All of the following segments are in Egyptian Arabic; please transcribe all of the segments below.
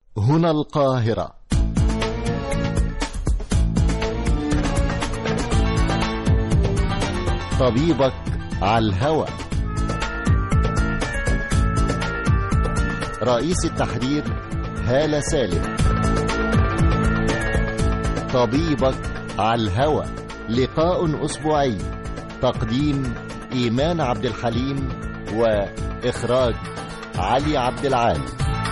هنا القاهرة طبيبك على الهوى رئيس التحرير هالة سالم طبيبك على الهوى لقاء أسبوعي تقديم إيمان عبد الحليم وإخراج علي عبد العال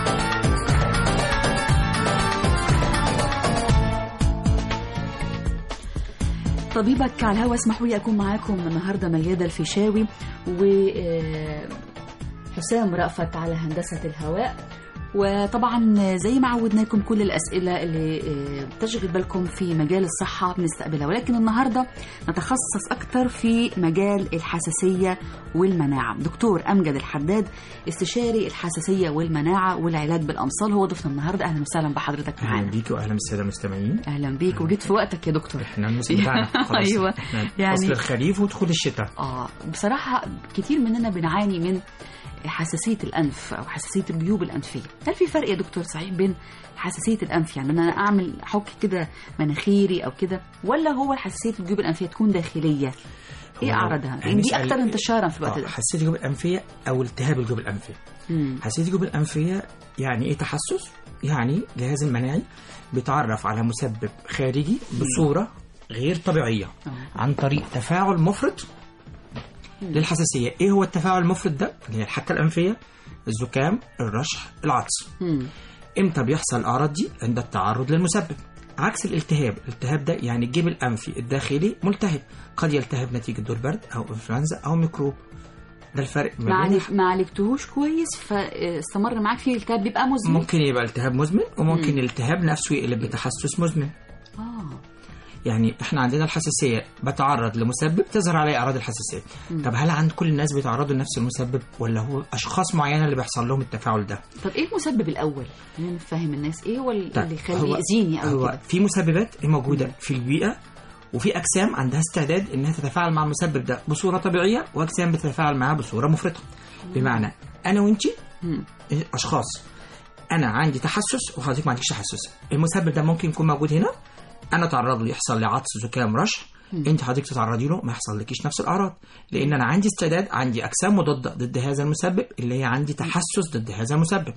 طبيبك على الهوا اسمحوا لي اكون معاكم النهارده مياده الفيشاوي و آه، حسام رأفت على هندسه الهواء وطبعا زي ما عودناكم كل الاسئله اللي آه، تشغل بالكم في مجال الصحه بنستقبلها ولكن النهارده نتخصص اكتر في مجال الحساسيه والمناعه دكتور امجد الحداد استشاري الحساسيه والمناعه والعلاج بالامصال هو ضيفنا النهارده اهلا وسهلا بحضرتك اهلا معانا بيك واهلا بالساده المستمعين اهلا بيك وجيت في وقتك يا دكتور احنا الموسم بتاعنا خلاص أيوة. احنا يعني- يعني فصل الخريف ودخول الشتاء اه بصراحة كتير مننا بنعاني من حساسية الأنف أو حساسية الجيوب الأنفية هل في فرق يا دكتور صحيح بين حساسية الأنف يعني إن أنا أعمل حك كده مناخيري أو كده ولا هو حساسية الجيوب الأنفية تكون داخلية إيه هو أعراضها؟ يعني دي هنسأل- أكتر انتشارا في الوقت آه، ده حساسيه الجيوب الانفيه او التهاب الجيوب الانفيه مم. حساسيه الجيوب الانفيه يعني ايه تحسس يعني جهاز المناعي بيتعرف على مسبب خارجي بصوره غير طبيعيه آه. عن طريق تفاعل مفرط للحساسيه ايه هو التفاعل المفرط ده اللي هي الحكه الانفيه الزكام الرشح العطس مم. امتى بيحصل الاعراض دي عند التعرض للمسبب عكس الالتهاب الالتهاب ده يعني الجيب الانفي الداخلي ملتهب قد يلتهب نتيجه دور برد او انفلونزا او ميكروب ده الفرق ما ما بين عالج- ما عالجتهوش كويس فاستمر معاك فيه التهاب بيبقى مزمن ممكن يبقى التهاب مزمن وممكن الالتهاب نفسه يقلب بتحسس مزمن آه. يعني احنا عندنا الحساسيه بتعرض لمسبب تظهر عليه اعراض الحساسيه طب هل عند كل الناس بيتعرضوا لنفس المسبب ولا هو اشخاص معينه اللي بيحصل لهم التفاعل ده طب إيه المسبب الأول؟ خلينا نفهم الناس إيه هو اللي طيب، يخلي هو- يأذيني أو هو كده؟ في مسببات موجوده في البيئه وفي اجسام عندها استعداد انها تتفاعل مع المسبب ده بصوره طبيعيه واجسام بتتفاعل معاه بصوره مفرطه بمعنى انا وانت مم. اشخاص انا عندي تحسس وحضرتك ما عندكش تحسس المسبب ده ممكن يكون موجود هنا انا اتعرض له يحصل لي عطس زكام رشح انت حضرتك تتعرضي له ما يحصل لكيش نفس الاعراض لان انا عندي استعداد عندي اجسام مضاده ضد هذا المسبب اللي هي عندي تحسس ضد هذا المسبب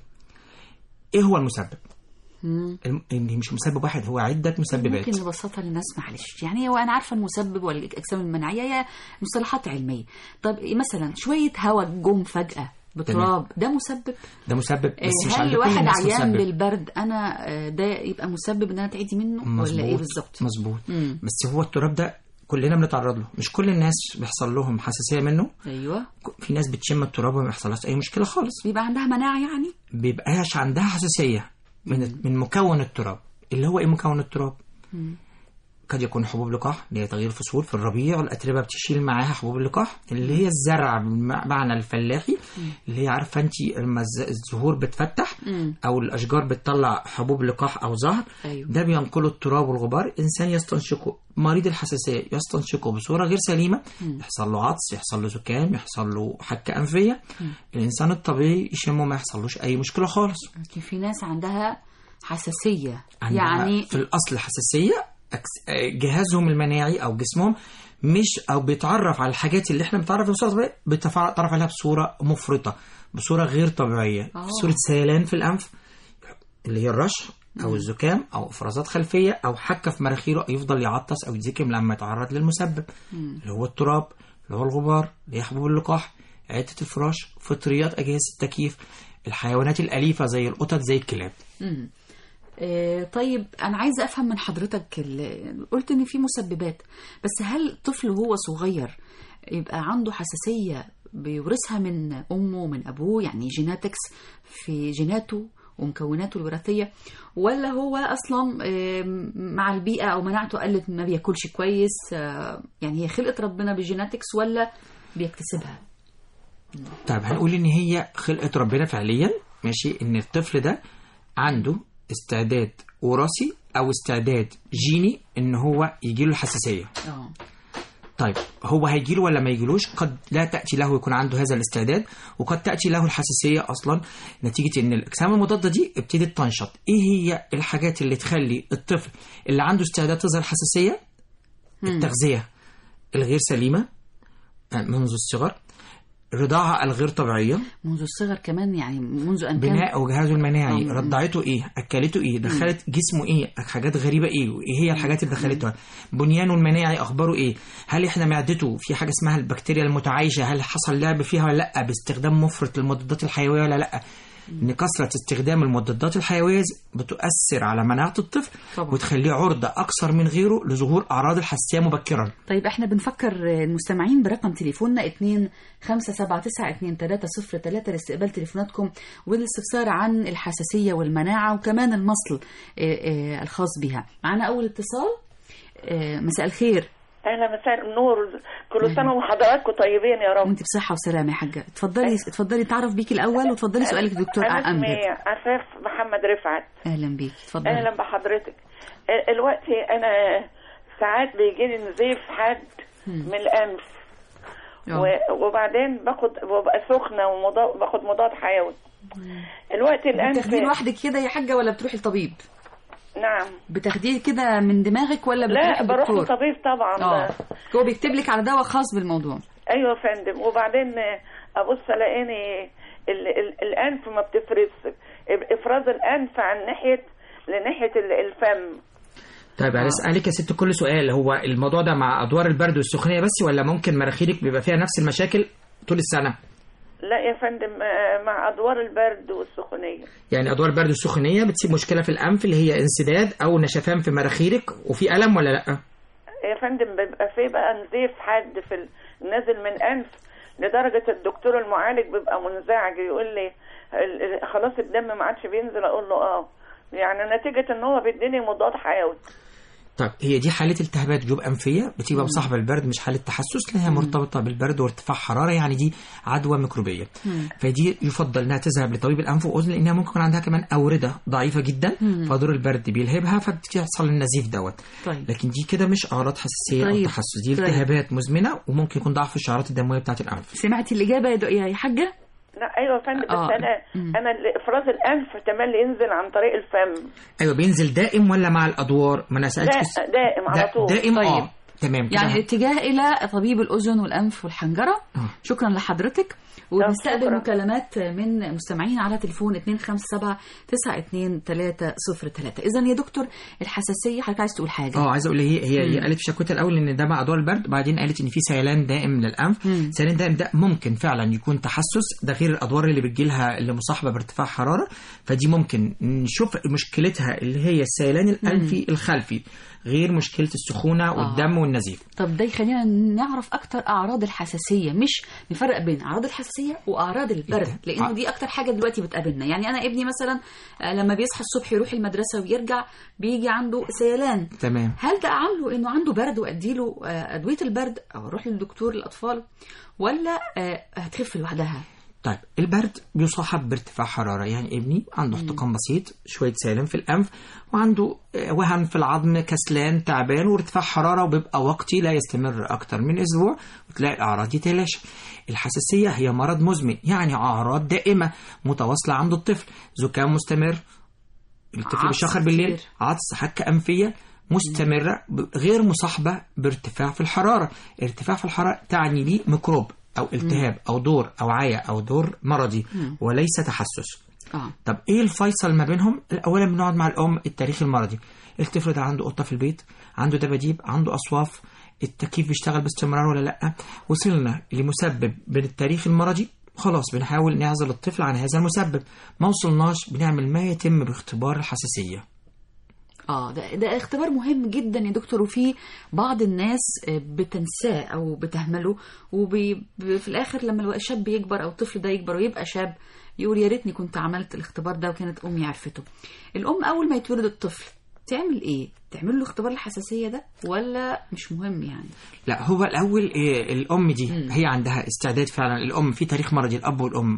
ايه هو المسبب مم. الم- إن مش مسبب واحد هو عده مسببات ممكن نبسطها للناس معلش يعني هو انا عارفه المسبب والاجسام المناعيه هي مصطلحات علميه طب مثلا شويه هواء جم فجاه بتراب ده مسبب ده مسبب بس مش هل عند كل واحد الناس عيان مسبب بالبرد انا آه، ده يبقى مسبب ان انا تعدي منه ولا ايه بالظبط مظبوط مم. بس هو التراب ده كلنا بنتعرض له مش كل الناس بيحصل لهم حساسيه منه ايوه في ناس بتشم التراب وما بيحصلهاش اي مشكله خالص بيبقى عندها مناعه يعني بيبقاش عندها حساسيه من من مكون التراب اللي هو ايه مكون التراب قد يكون حبوب لقاح اللي هي تغيير فصول في الربيع والاتربه بتشيل معاها حبوب اللقاح اللي هي الزرع بمعنى الفلاحي اللي هي عارفه انت لما الز- الزهور بتفتح مم. او الاشجار بتطلع حبوب لقاح او زهر ايوه ده بينقله التراب والغبار انسان يستنشقه مريض الحساسيه يستنشقه بصوره غير سليمه يحصل له عطس يحصل له زكام يحصل له حكه انفيه الانسان الطبيعي يشمه ما يحصلوش اي مشكله خالص لكن في ناس عندها حساسيه عندها يعني في الاصل حساسيه أكس- آه، جهازهم المناعي او جسمهم مش او بيتعرف على الحاجات اللي احنا بنتعرف بصوره طبيعيه بيتعرف عليها بصوره مفرطه بصوره غير طبيعيه آه. بصوره سيلان في الانف اللي هي الرشح او الزكام او افرازات خلفيه او حكه في مناخيره يفضل يعطس او يتزكم لما يتعرض للمسبب اللي هو التراب اللي هو الغبار اللي هي حبوب اللقاح عده الفراش فطريات اجهزه التكييف الحيوانات الاليفه زي القطط زي الكلاب مم. آه، طيب انا عايزه افهم من حضرتك ال- قلت ان في مسببات بس هل طفل وهو صغير يبقى عنده حساسيه بيورثها من امه ومن ابوه يعني جيناتكس في جيناته ومكوناته الوراثيه ولا هو اصلا آه، مع البيئه او مناعته قلت ما بياكلش كويس آه، يعني هي خلقه ربنا بالجيناتكس ولا بيكتسبها طيب هنقول ان هي خلقه ربنا فعليا ماشي ان الطفل ده عنده استعداد وراثي او استعداد جيني ان هو يجي له الحساسيه اه طيب هو هيجيله ولا ما يجيلوش قد لا تأتي له يكون عنده هذا الاستعداد وقد تأتي له الحساسية أصلا نتيجة إن الأجسام المضادة دي ابتدت تنشط إيه هي الحاجات اللي تخلي الطفل اللي عنده استعداد تظهر حساسية التغذية الغير سليمة آه، منذ الصغر الرضاعة الغير طبيعية منذ الصغر كمان يعني منذ ان كان بناء جهازه المناعي آه. رضعته ايه اكلته ايه دخلت جسمه ايه حاجات غريبه ايه وايه هي الحاجات اللي دخلته بنيانه المناعي اخباره ايه هل احنا معدته في حاجه اسمها البكتيريا المتعايشه هل حصل لعب فيها ولا لا باستخدام مفرط للمضادات الحيويه ولا لا ان كثره استخدام المضادات الحيويه بتؤثر على مناعه الطفل طبعا. وتخليه عرضه اكثر من غيره لظهور اعراض الحساسيه مبكرا طيب احنا بنفكر المستمعين برقم تليفوننا 2 5 7 9 2 3 0 3 لاستقبال تليفوناتكم والاستفسار عن الحساسية والمناعة وكمان المصل آه، آه، الخاص بها معنا أول اتصال آه، مساء الخير اهلا مساء النور كل سنه وحضراتكم طيبين يا رب وانت بصحة وسلامة يا حاجة اتفضلي اتفضلي تعرف بيكي الأول وتفضلي سؤالك دكتور انا أمجد اسمي عفاف محمد رفعت أهلا بيكي اتفضلي اهلا بحضرتك ال- دلوقتي انا ساعات بيجي لي نزيف حاد من الانف آه. و- وبعدين باخد ببقى سخنه وباخد مضاد حيوي الوقت الانف بتاخديه لوحدك كده يا حاجة ولا بتروحي الطبيب نعم بتاخديه كده من دماغك ولا لا بتروحي بروح الدكتور لطبيب طبعا اه هو بيكتب لك على دواء خاص بالموضوع ايوه يا فندم وبعدين ابص الاقيني ال ال الانف ما بتفرز افراز الانف عن ناحيه لناحيه ال- الفم طيب انا اسالك يا ست كل سؤال هو الموضوع ده مع ادوار البرد والسخونيه بس ولا ممكن مناخيرك بيبقى فيها نفس المشاكل طول السنه لا يا فندم آه، مع ادوار البرد والسخونيه يعني ادوار البرد والسخونيه بتسيب مشكله في الانف اللي هي انسداد او نشفان في مناخيرك وفي الم ولا لا يا فندم بيبقى في بقى نزيف حاد في ال- نازل من انف لدرجه الدكتور المعالج بيبقى منزعج يقول لي ال- ال- خلاص الدم ما عادش بينزل اقول له اه يعني نتيجه ان هو بيديني مضاد حيوي طيب هي دي حاله التهابات جيوب انفيه بتبقى مصاحبه البرد مش حاله تحسس لانها مرتبطه بالبرد وارتفاع حراره يعني دي عدوى ميكروبيه فدي يفضل انها تذهب لطبيب الانف واذن لانها ممكن يكون عندها كمان اورده ضعيفه جدا فدور البرد بيلهبها فبتحصل النزيف دوت طيب لكن دي كده مش اعراض حساسيه طيب. او تحسس دي طيب. التهابات مزمنه وممكن يكون ضعف في الشعرات الدمويه بتاعه الانف سمعتي الإجابة يا دق- يا حاجة لا ايوه يا فندم آه. بس انا مم. انا اللي افراز الانف تملي ينزل عن طريق الفم ايوه بينزل دائم ولا مع الادوار ما انا سالتك لا دائم على دا- طول دائم طيب. اه تمام كده يعني الاتجاه إلى طبيب الأذن والأنف والحنجرة آه. شكرا لحضرتك وبنستقبل شكرا. مكالمات من مستمعين على تليفون 257 92303 إذا يا دكتور الحساسية حضرتك عايز تقول حاجة اه عايزه اقول هي هي, هي مم. قالت في شكوتها الاول ان ده مع ادوار البرد بعدين قالت ان في سيلان دائم للانف مم. سيلان دائم ده ممكن فعلا يكون تحسس ده غير الادوار اللي بتجيلها اللي مصاحبه بارتفاع حراره فدي ممكن نشوف مشكلتها اللي هي السيلان الانفي الخلفي غير مشكله السخونه والدم والنزيف طب ده يخلينا نعرف اكتر اعراض الحساسيه مش نفرق بين اعراض الحساسيه واعراض البرد إيه. لانه آه. دي اكتر حاجه دلوقتي بتقابلنا يعني انا ابني مثلا آه، لما بيصحى الصبح يروح المدرسه ويرجع بيجي عنده سيلان تمام هل ده عامله انه عنده برد واديله آه، ادويه البرد او اروح للدكتور الاطفال ولا آه، هتخف لوحدها طيب البرد بيصاحب بارتفاع حرارة يعني ابني عنده احتقان بسيط شوية سالم في الأنف وعنده آه، وهن في العظم كسلان تعبان وارتفاع حرارة وبيبقى وقتي لا يستمر أكتر من أسبوع وتلاقي الأعراض دي تلاشى الحساسية هي مرض مزمن يعني أعراض دائمة متواصلة عند الطفل زكام مستمر الطفل عطس بيشخر بالليل كتير. عطس حكة أنفية مستمرة ب- غير مصاحبة بارتفاع في الحرارة ارتفاع في الحرارة تعني ليه ميكروب أو التهاب أو دور أو عيا أو دور مرضي وليس تحسس اه طب ايه الفيصل ما بينهم اولا بنقعد مع الام التاريخ المرضي الطفل ده عنده قطه في البيت عنده دباديب عنده اصواف التكييف بيشتغل باستمرار ولا لا وصلنا لمسبب من التاريخ المرضي خلاص بنحاول نعزل الطفل عن هذا المسبب ما وصلناش بنعمل ما يتم باختبار الحساسيه اه ده, ده اختبار مهم جدا يا دكتور وفي بعض الناس آه، بتنساه او بتهمله وفي الاخر لما الو- الشاب يكبر او الطفل ده يكبر ويبقى شاب يقول يا ريتني كنت عملت الاختبار ده وكانت امي عرفته الام اول ما يتولد الطفل تعمل ايه تعمل له اختبار الحساسيه ده ولا مش مهم يعني لا هو الاول إيه الام دي هي عندها استعداد فعلا الام في تاريخ مرضي الاب والام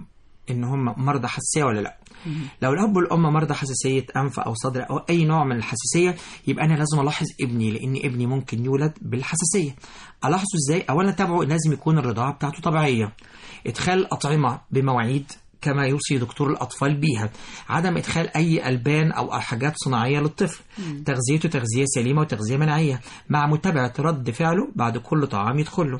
ان هم مرضى حساسيه ولا لا لو الاب والام مرضى حساسيه انف او صدر او اي نوع من الحساسيه يبقى انا لازم الاحظ ابني لان ابني ممكن يولد بالحساسيه الاحظه ازاي اولا تابعه لازم يكون الرضاعه بتاعته طبيعيه ادخال الاطعمه بمواعيد كما يوصي دكتور الأطفال بيها عدم إدخال أي ألبان أو حاجات صناعية للطفل تغذيته تغذية سليمة وتغذية مناعية مع متابعة رد فعله بعد كل طعام يدخله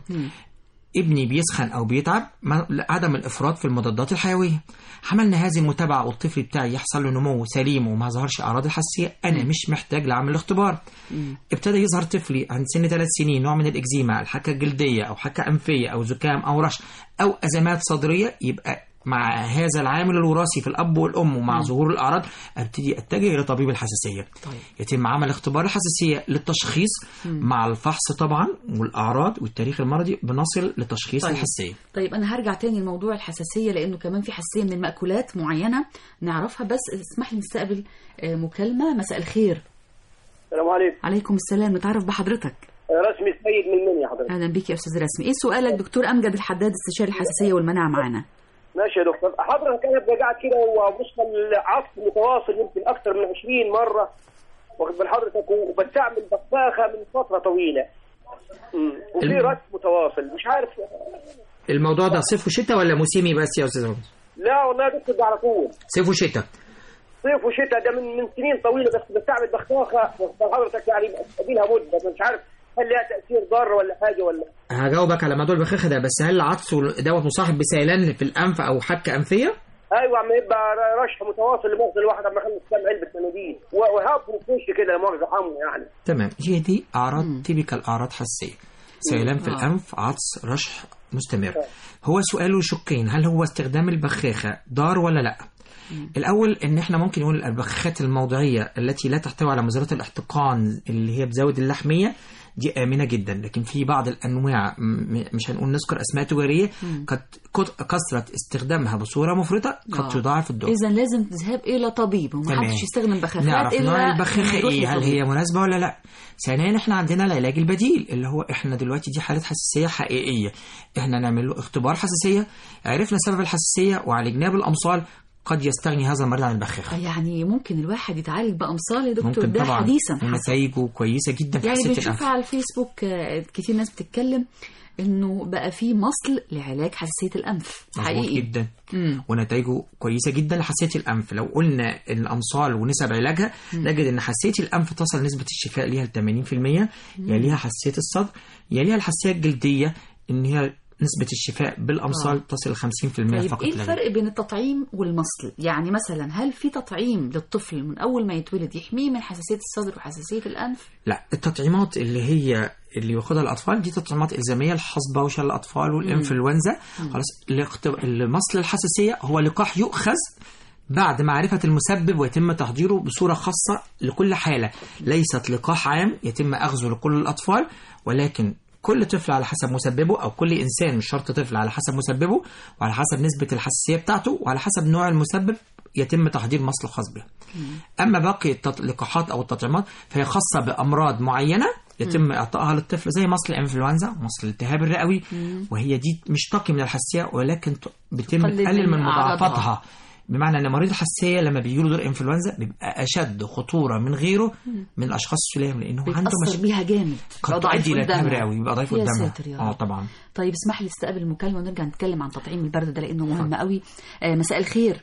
ابني بيسخن او بيتعب ما- عدم الافراط في المضادات الحيويه عملنا هذه المتابعه والطفل بتاعي يحصل له نمو سليم وما ظهرش اعراض الحساسيه انا مش محتاج لعمل الاختبار ابتدى يظهر طفلي عند سن ثلاث سنين نوع من الاكزيما الحكه الجلديه او حكه انفيه او زكام او رشح او ازمات صدريه يبقى مع هذا العامل الوراثي في الاب والام ومع ظهور الاعراض ابتدي اتجه الى طبيب الحساسيه طيب. يتم عمل اختبار الحساسيه للتشخيص مع الفحص طبعا والاعراض والتاريخ المرضي بنصل لتشخيص طيب. الحساسيه طيب انا هرجع تاني لموضوع الحساسيه لانه كمان في حساسيه من المأكولات معينه نعرفها بس اسمح لي نستقبل آه، مكالمه مساء الخير السلام عليكم عليكم السلام نتعرف بحضرتك رسمي السيد من منيا حضرتك اهلا بيك يا استاذ رسمي ايه سؤالك دكتور امجد الحداد استشاري الحساسيه والمناعه معانا ماشي يا دكتور حضرتك انا ببقى قاعد كده وبص العطف متواصل يمكن اكثر من 20 مره واخد بال حضرتك وبستعمل بخاخه من فتره طويله مم. وفي الم- رد متواصل مش عارف الموضوع ده صيف وشتاء ولا موسمي بس يا استاذ رمز لا والله يا دكتور ده على طول صيف وشتاء صيف وشتاء ده من من سنين طويله بس بستعمل بخاخه واخد بال حضرتك يعني اديلها مده بس مش عارف هل لها تاثير ضار ولا حاجه ولا هجاوبك على موضوع البخاخه ده بس هل العطس دوت مصاحب بسيلان في الانف او حكه انفيه ايوه عم يبقى رشح متواصل لمؤاخذه الواحد عم يخلص كام علبه مناديل و- وهاب في وشي كده لا مؤاخذه حمو يعني تمام هي دي اعراض تيبيكال اعراض حساسيه سيلان في آه. الانف عطس رشح مستمر هو سؤاله شقين هل هو استخدام البخاخه ضار ولا لا الاول ان احنا ممكن نقول البخاخات الموضعيه التي لا تحتوي على مزيلات الاحتقان اللي هي بزود اللحميه دي امنه جدا لكن في بعض الانواع م- مش هنقول نذكر اسماء تجاريه قد كت- كثره استخدامها بصوره مفرطه قد آه. تضاعف الضر اذا لازم تذهب الى طبيب وما تمام. حدش يستخدم بخاخات نعرف الا نوع البخاخة لما يروح ايه هل لطبيب. هي مناسبة ولا لا ثانيا احنا عندنا العلاج البديل اللي هو احنا دلوقتي دي حالة حساسية حقيقية احنا نعمل له اختبار حساسية عرفنا سبب الحساسية وعالجناه بالامصال قد يستغني هذا المريض عن البخاخة يعني ممكن الواحد يتعالج بامصال يا دكتور ممكن ده طبعا حديثا حسب ونتائجه كويسة جدا في يعني حساسية بنشوف الانف على الفيسبوك آه، كتير ناس بتتكلم انه بقى في مصل لعلاج حساسيه الانف مظبوط حقيقي جدا مم. ونتائجه كويسه جدا لحساسيه الانف لو قلنا الامصال ونسب علاجها نجد ان حساسيه الانف تصل نسبه الشفاء ليها ل 80% يليها حساسيه الصدر يليها الحساسيه الجلديه ان هي نسبه الشفاء بالامصال آه. تصل ل 50% طيب فقط ايه لا غير. الفرق بين التطعيم والمصل يعني مثلا هل في تطعيم للطفل من اول ما يتولد يحميه من حساسيه الصدر وحساسيه الانف لا التطعيمات اللي هي اللي ياخدها الاطفال دي تطعيمات الزاميه الحصبه وشلل الاطفال والانفلونزا خلاص الاخت- المصل الحساسيه هو لقاح يؤخذ بعد معرفة المسبب ويتم تحضيره بصورة خاصة لكل حالة ليست لقاح عام يتم أخذه لكل الأطفال ولكن كل طفل على حسب مسببه أو كل إنسان مش شرط طفل على حسب مسببه وعلى حسب نسبة الحساسية بتاعته وعلى حسب نوع المسبب يتم تحضير مصل خاص به أما باقي التط- اللقاحات أو التطعيمات فهي خاصة بأمراض معينة يتم إعطائها للطفل زي مصل الإنفلونزا مصل الالتهاب الرئوي وهي دي مش تقي من الحساسية ولكن ت- بيتم تقلل تقلل من من أعراضها. مضاعفاتها بمعنى ان مريض الحساسيه لما بيجي له دور انفلونزا بيبقى اشد خطوره من غيره من الاشخاص السلام لانه عنده بيتاثر مش بيها جامد قد بقى ضعيف تؤدي الى التهاب قدامها. رئوي بيبقى ضعيف يا قدامها ساتر يا اه رب. طبعا طيب اسمح لي استقبل المكالمه ونرجع نتكلم عن تطعيم البرد ده لانه مهم قوي آه مساء الخير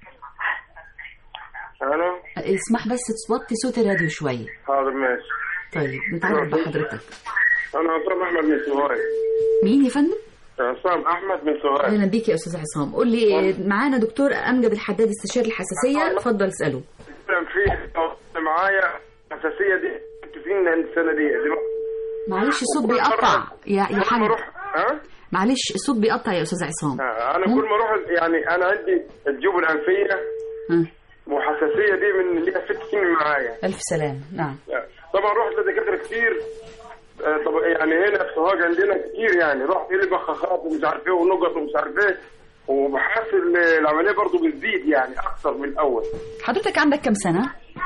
الو آه، اسمح بس توطي صوت الراديو شويه حاضر ماشي طيب نتعرف بحضرتك انا عصام احمد من سوهاج مين يا فندم عصام احمد من سوهاج اهلا بيك يا استاذ عصام قول لي آه، معانا دكتور امجد الحداد استشاري الحساسيه اتفضل اساله كان في معايا حساسيه دي كنت فين السنه دي معلش الصوت بيقطع يا يا كل ما حمد اروح ها معلش الصوت بيقطع يا استاذ عصام آه، انا مم. كل ما اروح يعني انا عندي الجيوب الانفيه ها. وحساسيه دي من ليها ست سنين معايا الف سلام نعم طبعا رحت لدكاتره كتير آه، طب يعني هنا في سوهاج عندنا كتير يعني رحت لي بخاخات ومش عارف ايه ونقط ومش عارف ايه وبحس ال- العمليه برضو بتزيد يعني اكثر من الاول حضرتك عندك كام سنه آه،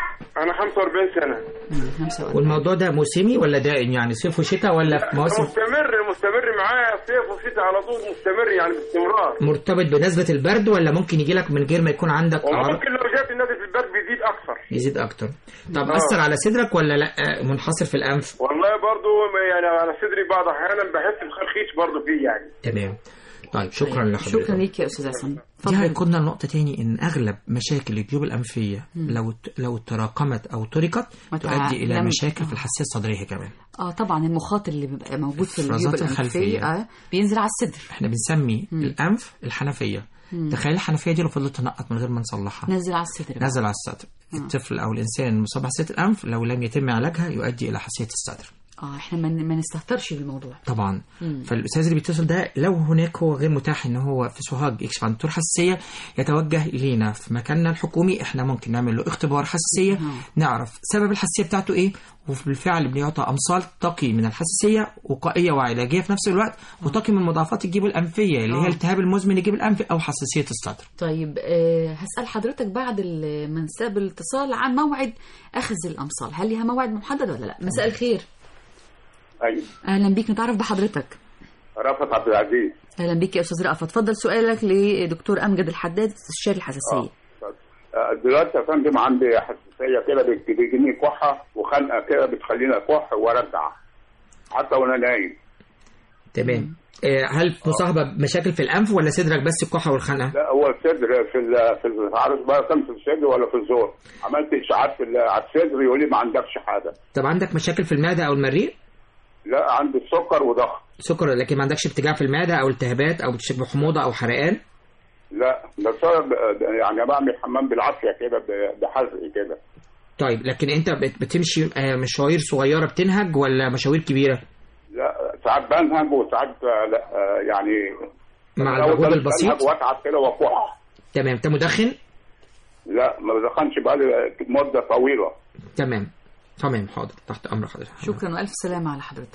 انا 45 سنه مم، 45 والموضوع ده موسمي ولا دائم يعني صيف وشتاء ولا في مواسم مستمر مستمر معايا صيف وشتاء على طول مستمر يعني باستمرار مرتبط بنسبة البرد ولا ممكن يجي لك من غير ما يكون عندك أعراض وممكن لو جات النادي في البرد بيزيد اكثر يزيد أكتر طب أثر على صدرك ولا لا منحصر في الأنف والله برضو يعني على صدري بعض احيانا بحس بخرخيش برضو فيه يعني تمام طيب شكرا لحضرتك شكرا ليك يا استاذ عصام دي اتفضل هيقودنا لنقطة تاني إن أغلب مشاكل الجيوب الأنفية لو لو تراكمت أو تركت متع- تؤدي إلى لم- مشاكل في الحساسية الصدرية كمان اه طبعا المخاط اللي بيبقى موجود في الجيوب الإفرازات الانفيه الخلفية. آه بينزل على الصدر إحنا بنسمي الأنف الحنفية تخيل الحنفية دي لو فضلت تنقط من غير ما نصلحها نزل على الصدر بقى. نزل على الصدر الطفل أو الإنسان المصاب بحساسية الأنف لو لم يتم علاجها يؤدي إلى حساسية الصدر اه احنا ما ما نستهترش بالموضوع طبعا فالاستاذ اللي بيتصل ده لو هناك هو غير متاح ان هو في سوهاج يكشف عن دكتور حساسيه يتوجه الينا في مكاننا الحكومي احنا ممكن نعمل له اختبار حساسيه نعم. نعرف سبب الحساسيه بتاعته ايه وبالفعل بنعطى امثال تقي من الحساسيه وقائيه وعلاجيه في نفس الوقت وتقي من مضاعفات الجيب الانفيه اللي آه. هي التهاب المزمن الجيب الانفي او حساسيه الصدر طيب آه هسأل حضرتك بعد ال- ما نساب الاتصال عن موعد أخذ الأمصال هل لها موعد محدد ولا لا مساء الخير ايوه أهلا بيك نتعرف بحضرتك رفعت عبد العزيز أهلا بيك يا أستاذ رأفت اتفضل سؤالك لدكتور أمجد الحداد استشاري الحساسية آه، دلوقتي يا فندم عندي حساسيه كده بت- بتجيني كحه وخنقه كده بتخليني اكح وارجع حتى وانا نايم تمام آه، هل مصاحبه بمشاكل في الانف ولا صدرك بس الكحه والخنقه لا هو الصدر في ال في ال- عارف بقى كان في الصدر ولا في الزور عملت اشاعات في ال- على الصدر يقول لي ما عندكش حاجه طب عندك مشاكل في المعده او المريء لا عندي سكر وضغط سكر لكن ما عندكش ارتجاع في المعده او التهابات او بتشتكي بحموضه او حرقان لا بس أنا ب- يعني بعمل حمام بالعافيه كده ب- بحزق كده طيب لكن انت بت- بتمشي آه، مشاوير صغيره بتنهج ولا مشاوير كبيره لا ساعات بنهج وساعات آه، لا آه، يعني مع الأول المجهود بنهج البسيط واتعب كده واكح تمام انت مدخن لا ما بدخنش بقالي مده طويله تمام تمام حاضر تحت امر حضرتك شكرا وألف سلامة على حضرتك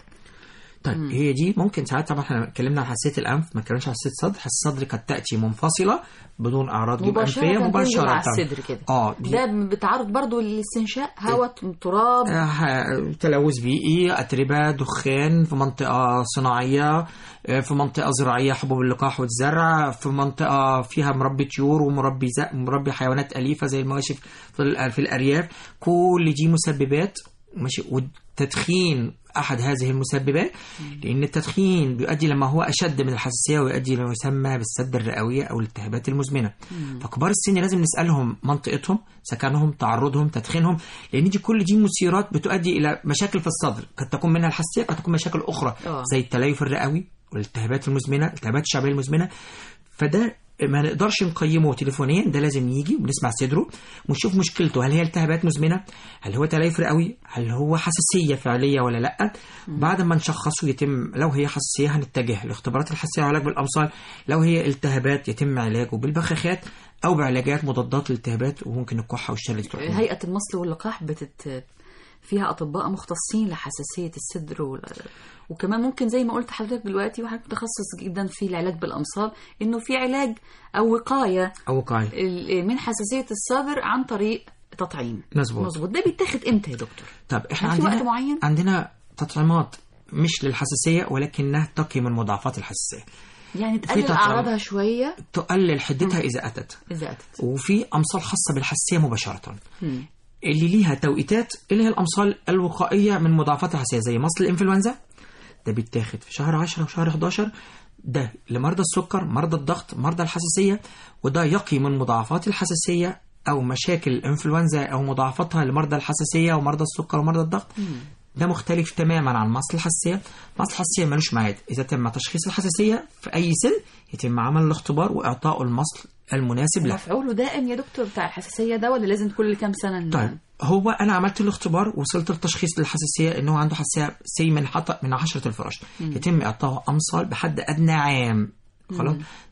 طيب هي دي ممكن ساعات طبعا احنا اتكلمنا عن حساسيه الانف ما اتكلمناش عن حساسيه الصدر حساسيه الصدر قد تاتي منفصله بدون اعراض جيوب انفيه مباشرة تنزل مباشره على الصدر كده اه دي ده بتعرض برضو للاستنشاء هواء تراب آه، تلوث بيئي أتربة دخان في منطقة صناعية آه، في منطقة زراعية حبوب اللقاح والزرع في منطقة فيها مربي طيور ومربي زق مربي حيوانات أليفة زي المواشي في ال- في الأرياف كل دي مسببات ماشي والتدخين أحد هذه المسببات لأن التدخين بيؤدي لما هو أشد من الحساسية ويؤدي لما يسمى بالسد الرئوية أو الالتهابات المزمنة فكبار السن لازم نسألهم منطقتهم سكنهم تعرضهم تدخينهم لأن دي كل دي مثيرات بتؤدي إلى مشاكل في الصدر قد تكون منها الحساسية قد تكون مشاكل أخرى آه. زي التليف الرئوي والالتهابات المزمنة الالتهابات الشعبية المزمنة فده ما نقدرش نقيمه تليفونيا ده لازم يجي ونسمع صدره ونشوف مشكلته هل هي التهابات مزمنه هل هو تليف رئوي هل هو حساسيه فعليه ولا لا بعد ما نشخصه يتم لو هي حساسيه هنتجه لاختبارات الحساسيه وعلاج بالامصال لو هي التهابات يتم علاجه بالبخاخات او بعلاجات مضادات للالتهابات وممكن الكحه والشلل تروح هيئة المصل واللقاح بتت فيها أطباء مختصين لحساسية الصدر وال... وكمان ممكن زي ما قلت حضرتك دلوقتي وحضرتك متخصص جدا في العلاج بالأمصال إنه في علاج أو وقاية او وقايه ال- من حساسية الصدر عن طريق تطعيم مظبوط. مظبوط ده بيتاخد امتى يا دكتور؟ طب احنا هل في وقت عندنا معين؟ عندنا تطعيمات مش للحساسيه ولكنها تقي من مضاعفات الحساسيه يعني تقلل تطعيم. أعراضها شوية تقلل حدتها اذا اتت إذا أتت وفي امصال خاصه بالحساسيه مباشره مم. اللي ليها توقيتات اللي هي الامصال الوقائيه من مضاعفات الحساسيه زي مصل الانفلونزا ده بيتاخد في شهر 10 وشهر 11 ده لمرضى السكر مرضى الضغط مرضى الحساسيه وده يقي من مضاعفات الحساسيه او مشاكل الانفلونزا او مضاعفاتها لمرضى الحساسيه ومرضى السكر ومرضى الضغط ده مختلف تماما عن مصل الحساسيه مصل الحساسيه ملوش ميعاد اذا تم تشخيص الحساسيه في اي سن يتم عمل الاختبار واعطائه المصل المناسب له مفعوله دائم يا دكتور بتاع الحساسية ده ولا لازم كل كام سنة ن- طيب هو انا عملت الاختبار وصلت للتشخيص للحساسيه ان هو عنده حساسيه سي من حط من عشرة الفراش يتم اعطائه امصال بحد ادنى عام خلاص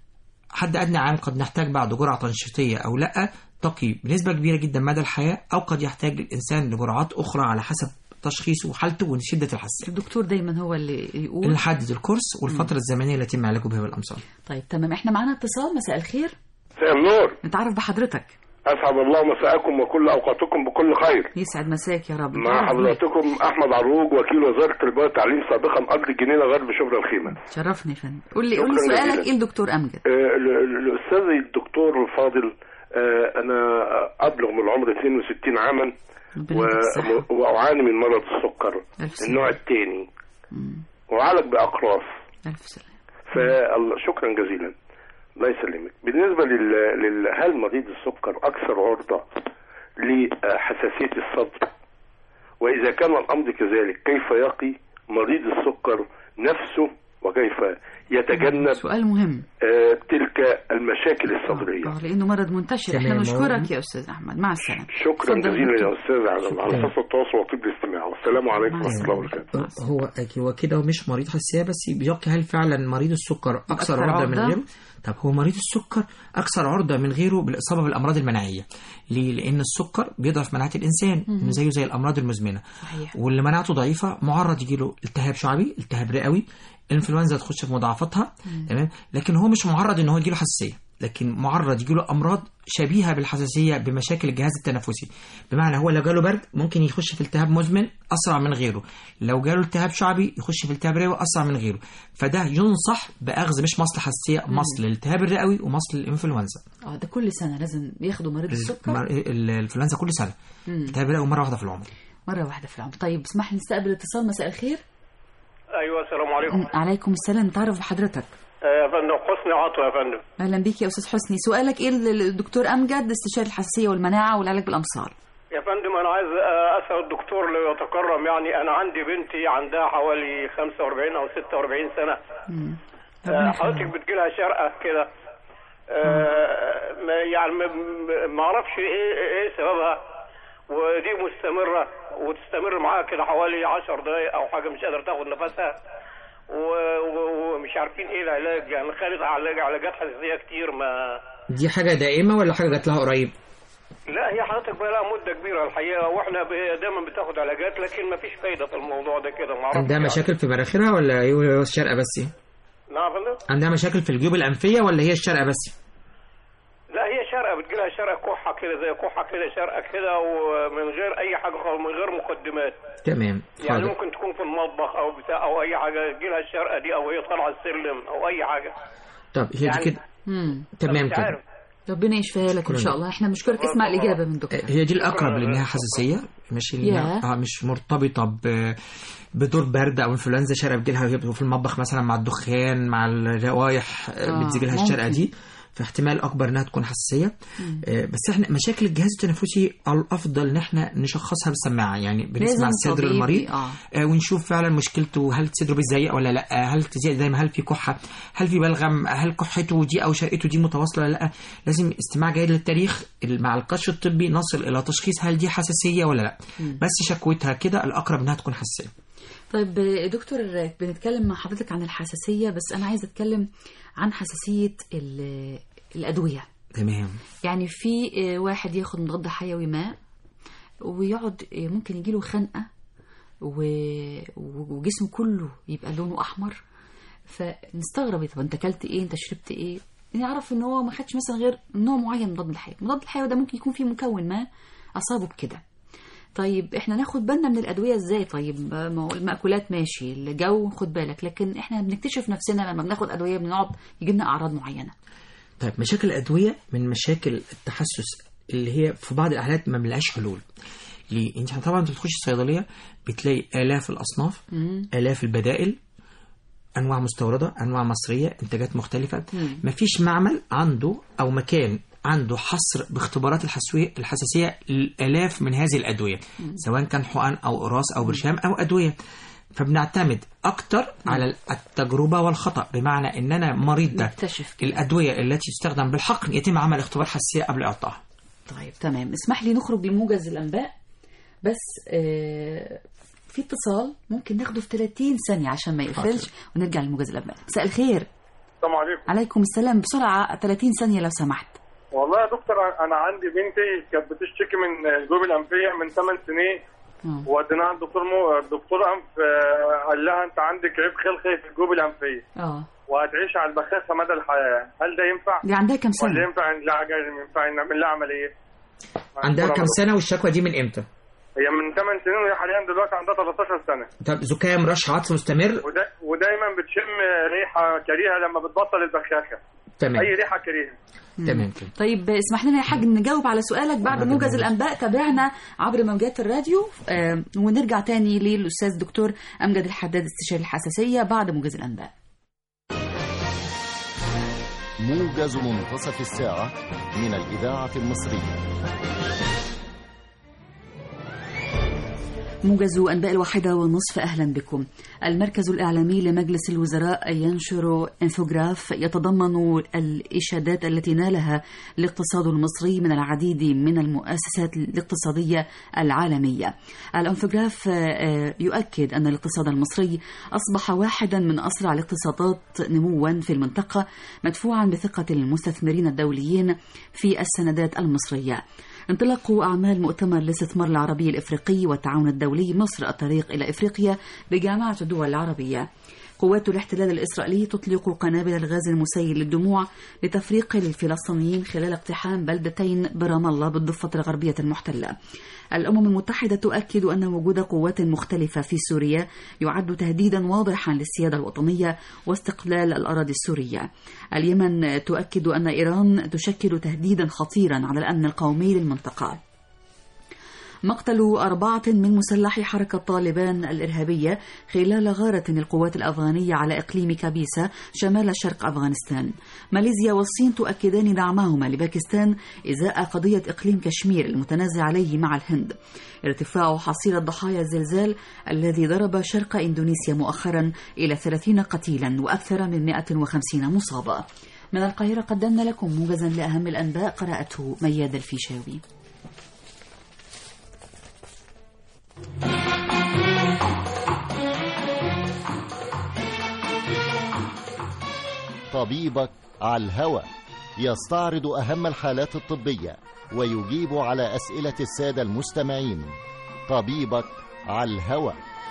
حد ادنى عام قد نحتاج بعد جرعه تنشيطيه او لا تقي بنسبه كبيره جدا مدى الحياه او قد يحتاج الانسان لجرعات اخرى على حسب تشخيصه وحالته وشده الحساسيه الدكتور دايما هو اللي يقول نحدد الكورس والفتره الزمنيه اللي يتم علاجه بها بالامصال طيب تمام احنا معانا اتصال مساء الخير مساء النور نتعرف بحضرتك اسعد الله مساءكم وكل اوقاتكم بكل خير يسعد مساك يا رب مع حضراتكم احمد عروج وكيل وزاره التربيه والتعليم سابقا ارض الجنينه غرب شبرا الخيمه شرفني يا فندم قول لي قول لي شكراً سؤالك جزيلاً. ايه الدكتور امجد آه، ال- ال- الاستاذ الدكتور الفاضل آه، انا ابلغ من العمر 62 عاما ربنا و- يديك الصحة. واعاني من مرض السكر ألف سلامة. النوع الثاني مم. وعالج باقراص ألف سلامة فشكرا جزيلا الله يسلمك بالنسبه لل... لل... هل مريض السكر اكثر عرضه لحساسيه الصدر واذا كان الامر كذلك كيف يقي مريض السكر نفسه وكيف يتجنب سؤال مهم آه، تلك المشاكل الصدريه آه، لانه مرض منتشر احنا تمام. نشكرك يا استاذ احمد مع السلامه شكرا اتفضل جزيلا دكتور. يا استاذ على على حسن التواصل وطيب الاستماع والسلام عليكم ورحمه الله وبركاته هو هو كده مش مريض حساسيه بس بيقي هل فعلا مريض السكر اكثر أكثر عرضه من عرضة؟ غيره طب هو مريض السكر اكثر عرضه من غيره بالاصابه بالامراض المناعيه ليه لان السكر بيضعف مناعه الانسان إنه زيه زي الامراض المزمنه صحيح واللي مناعته ضعيفه معرض يجيله التهاب شعبي التهاب رئوي الانفلونزا تخش في مضاعفاتها تمام لكن هو مش معرض ان هو يجيله حساسيه لكن معرض يجيله امراض شبيهه بالحساسيه بمشاكل الجهاز التنفسي بمعنى هو لو جاله برد ممكن يخش في التهاب مزمن اسرع من غيره لو جاله التهاب شعبي يخش في التهاب رئوي اسرع من غيره فده ينصح باخذ مش مصل حساسيه مصل للالتهاب الرئوي ومصل للانفلونزا اه ده كل سنه لازم ياخدوا مريض السكر المر- ال- الانفلونزا كل سنه مم. التهاب الرئوي مره واحده في العمر مره واحده في العمر طيب اسمح لي نستقبل اتصال مساء الخير ايوه السلام عليكم م- عليكم السلام نتعرف بحضرتك آه، يا فندم حسني عطوه يا فندم اهلا بيك يا استاذ حسني سؤالك ايه للدكتور امجد استشاري الحساسيه والمناعه والعلاج بالامصار يا فندم انا عايز آه، اسال الدكتور لو يتكرم يعني انا عندي بنتي عندها حوالي 45 او 46 سنه مم. آه، ربنا حضرتك يخليك بتجيلها شرقه كده آه، ما- يعني ما- ما اعرفش ايه ايه سببها ودي مستمره وتستمر معاها كده حوالي 10 دقائق او حاجه مش قادره تاخد نفسها و- و- ومش عارفين ايه العلاج يعني خدت علاج علاجات حساسيه كتير ما دي حاجه دائمه ولا حاجه جات لها قريب لا هي حضرتك بقى لها مده كبيره الحقيقه واحنا ب- دايما بتاخد علاجات لكن ما فيش فايده في الموضوع ده كده ما اعرفش عندها يعني. مشاكل في مناخيرها ولا هي الشرقه بس نعم يا فندم عندها مشاكل في الجيوب الانفيه ولا هي الشرقه بس لا هي شرقه بتجيلها شرقه كحه كده زي كحه كده شرقه كده ومن غير اي حاجه خالص من غير مقدمات تمام يعني حاضر ممكن تكون في المطبخ او بتاع او اي حاجه تجيلها الشرقه دي او هي طالعه السلم او اي حاجه طب هي يعني- دي كده مم. تمام مش كده عارف ربنا يشفيها لك ان شكراً. شاء الله احنا بنشكرك اسمع الاجابه من دكتور هي دي الاقرب لانها حساسيه مش ياه. إنها- آه مش مرتبطه ب بدور برد او انفلونزا شرقه بتجيلها وهي في المطبخ مثلا مع الدخان مع الروائح آه، آه بتجيلها ممكن. الشرقه دي فاحتمال اكبر انها تكون حساسيه آه بس احنا مشاكل الجهاز التنفسي الافضل ان احنا نشخصها بالسماعه يعني بنسمع لازم صدر طبيب- المريض اه آه، ونشوف فعلا مشكلته هل صدره بيزيق ولا لا هل تزيق دايما هل في كحه هل في بلغم هل كحته دي او شرقته دي متواصله ولا لا لازم استماع جيد للتاريخ مع الكشف الطبي نصل الى تشخيص هل دي حساسيه ولا لا بس شكوتها كده الاقرب انها تكون حساسيه طيب آه، دكتور بنتكلم مع حضرتك عن الحساسيه بس انا عايزه اتكلم عن حساسيه ال- الادويه تمام يعني في آه، واحد ياخد مضاد حيوي ما ويقعد آه، ممكن يجيله خنقه و- وجسمه كله يبقى لونه احمر فنستغرب طب انت اكلت ايه انت شربت ايه نعرف ان هو ما خدش مثلا غير نوع معين من مضاد الحيوي المضاد الحيوي ده ممكن يكون فيه مكون ما اصابه بكده طيب احنا ناخد بالنا من الادويه ازاي طيب ما هو المأكولات ماشي الجو خد بالك لكن احنا بنكتشف نفسنا لما بناخد ادويه بنقعد يجي لنا اعراض معينه طيب مشاكل الادويه من مشاكل التحسس اللي هي في بعض الحالات ما بنلاقيش حلول ليه انت طبعا انت بتخش الصيدليه بتلاقي الاف الاصناف الاف البدائل انواع مستورده انواع مصريه انتاجات مختلفه مفيش معمل عنده او مكان عنده حصر باختبارات الحسوية الحساسيه الالاف من هذه الادويه سواء كان حقن او قراص او برشام او ادويه فبنعتمد اكتر على التجربه والخطا بمعنى ان انا مريض ده نكتشف كده. الادويه التي تستخدم بالحقن يتم عمل اختبار حساسيه قبل اعطائها طيب تمام اسمح لي نخرج لموجز الانباء بس آه في اتصال ممكن ناخده في 30 ثانيه عشان ما يقفلش ونرجع لموجز الانباء مساء الخير السلام عليكم عليكم السلام بسرعه 30 ثانيه لو سمحت والله يا دكتور انا عندي بنتي كانت بتشتكي من الجيوب الانفيه من 8 سنين آه. وديناها الدكتور مو... الدكتور انف آه، قال لها انت عندك عيب خلقي في الجيوب الانفيه اه وهتعيش على البخاخه مدى الحياه هل ده ينفع؟ دي عندها كام ولا سنه ينفع نعمل لها ينفع نعمل لها عمليه؟ عندها كام سنه والشكوى دي من امتى هي من 8 سنين وهي حاليا دلوقتي عندها 13 سنه طب زكام رش عطس مستمر ودا ودايما بتشم ريحه كريهه لما بتبطل البخاخه تمام اي ريحه كريهه تمام كده طيب اسمح لنا يا حاج نجاوب على سؤالك بعد بعد موجز الموجز. الانباء تابعنا عبر موجات الراديو آه، ونرجع تاني للاستاذ دكتور امجد الحداد استشاري الحساسيه بعد موجز الانباء موجز منتصف الساعة من الإذاعة المصرية موجز أنباء الواحدة والنصف أهلا بكم المركز الإعلامي لمجلس الوزراء ينشر انفوجراف يتضمن الإشادات التي نالها الاقتصاد المصري من العديد من المؤسسات الاقتصادية العالمية الانفوجراف آه، يؤكد أن الاقتصاد المصري أصبح واحدا من أسرع الاقتصادات نموا في المنطقة مدفوعا بثقة المستثمرين الدوليين في السندات المصرية انطلاق أعمال مؤتمر الاستثمار العربي الإفريقي والتعاون الدولي مصر الطريق إلى إفريقيا بجامعة الدول العربية قوات الاحتلال الإسرائيلي تطلق قنابل الغاز المسيل للدموع لتفريق الفلسطينيين خلال اقتحام بلدتين برام الله بالضفة الغربية المحتلة الأمم المتحدة تؤكد أن وجود قوات مختلفة في سوريا يعد تهديدا واضحا للسيادة الوطنية واستقلال الأراضي السورية اليمن تؤكد أن إيران تشكل تهديدا خطيرا على الأمن القومي للمنطقة مقتل أربعة من مسلحي حركة طالبان الإرهابية خلال غارة القوات الأفغانية على إقليم كابيسا شمال شرق أفغانستان ماليزيا والصين تؤكدان دعمهما لباكستان إزاء قضية إقليم كشمير المتنازع عليه مع الهند ارتفاع حصيلة ضحايا الزلزال الذي ضرب شرق إندونيسيا مؤخرا إلى 30 قتيلا وأكثر من 150 مصابة من القاهرة قدمنا لكم موجزا لأهم الأنباء قرأته مياد الفيشاوي طبيبك على الهوى يستعرض أهم الحالات الطبية ويجيب على أسئلة السادة المستمعين طبيبك على الهوى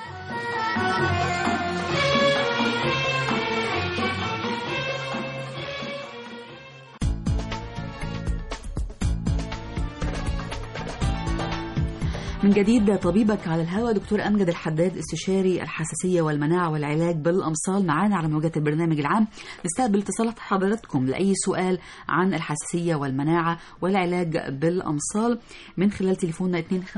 من جديد طبيبك على الهواء دكتور أمجد الحداد استشاري الحساسية والمناعة والعلاج بالأمصال معانا على موجات البرنامج العام نستقبل اتصالات حضراتكم لأي سؤال عن الحساسية والمناعة والعلاج بالأمصال من خلال تليفوننا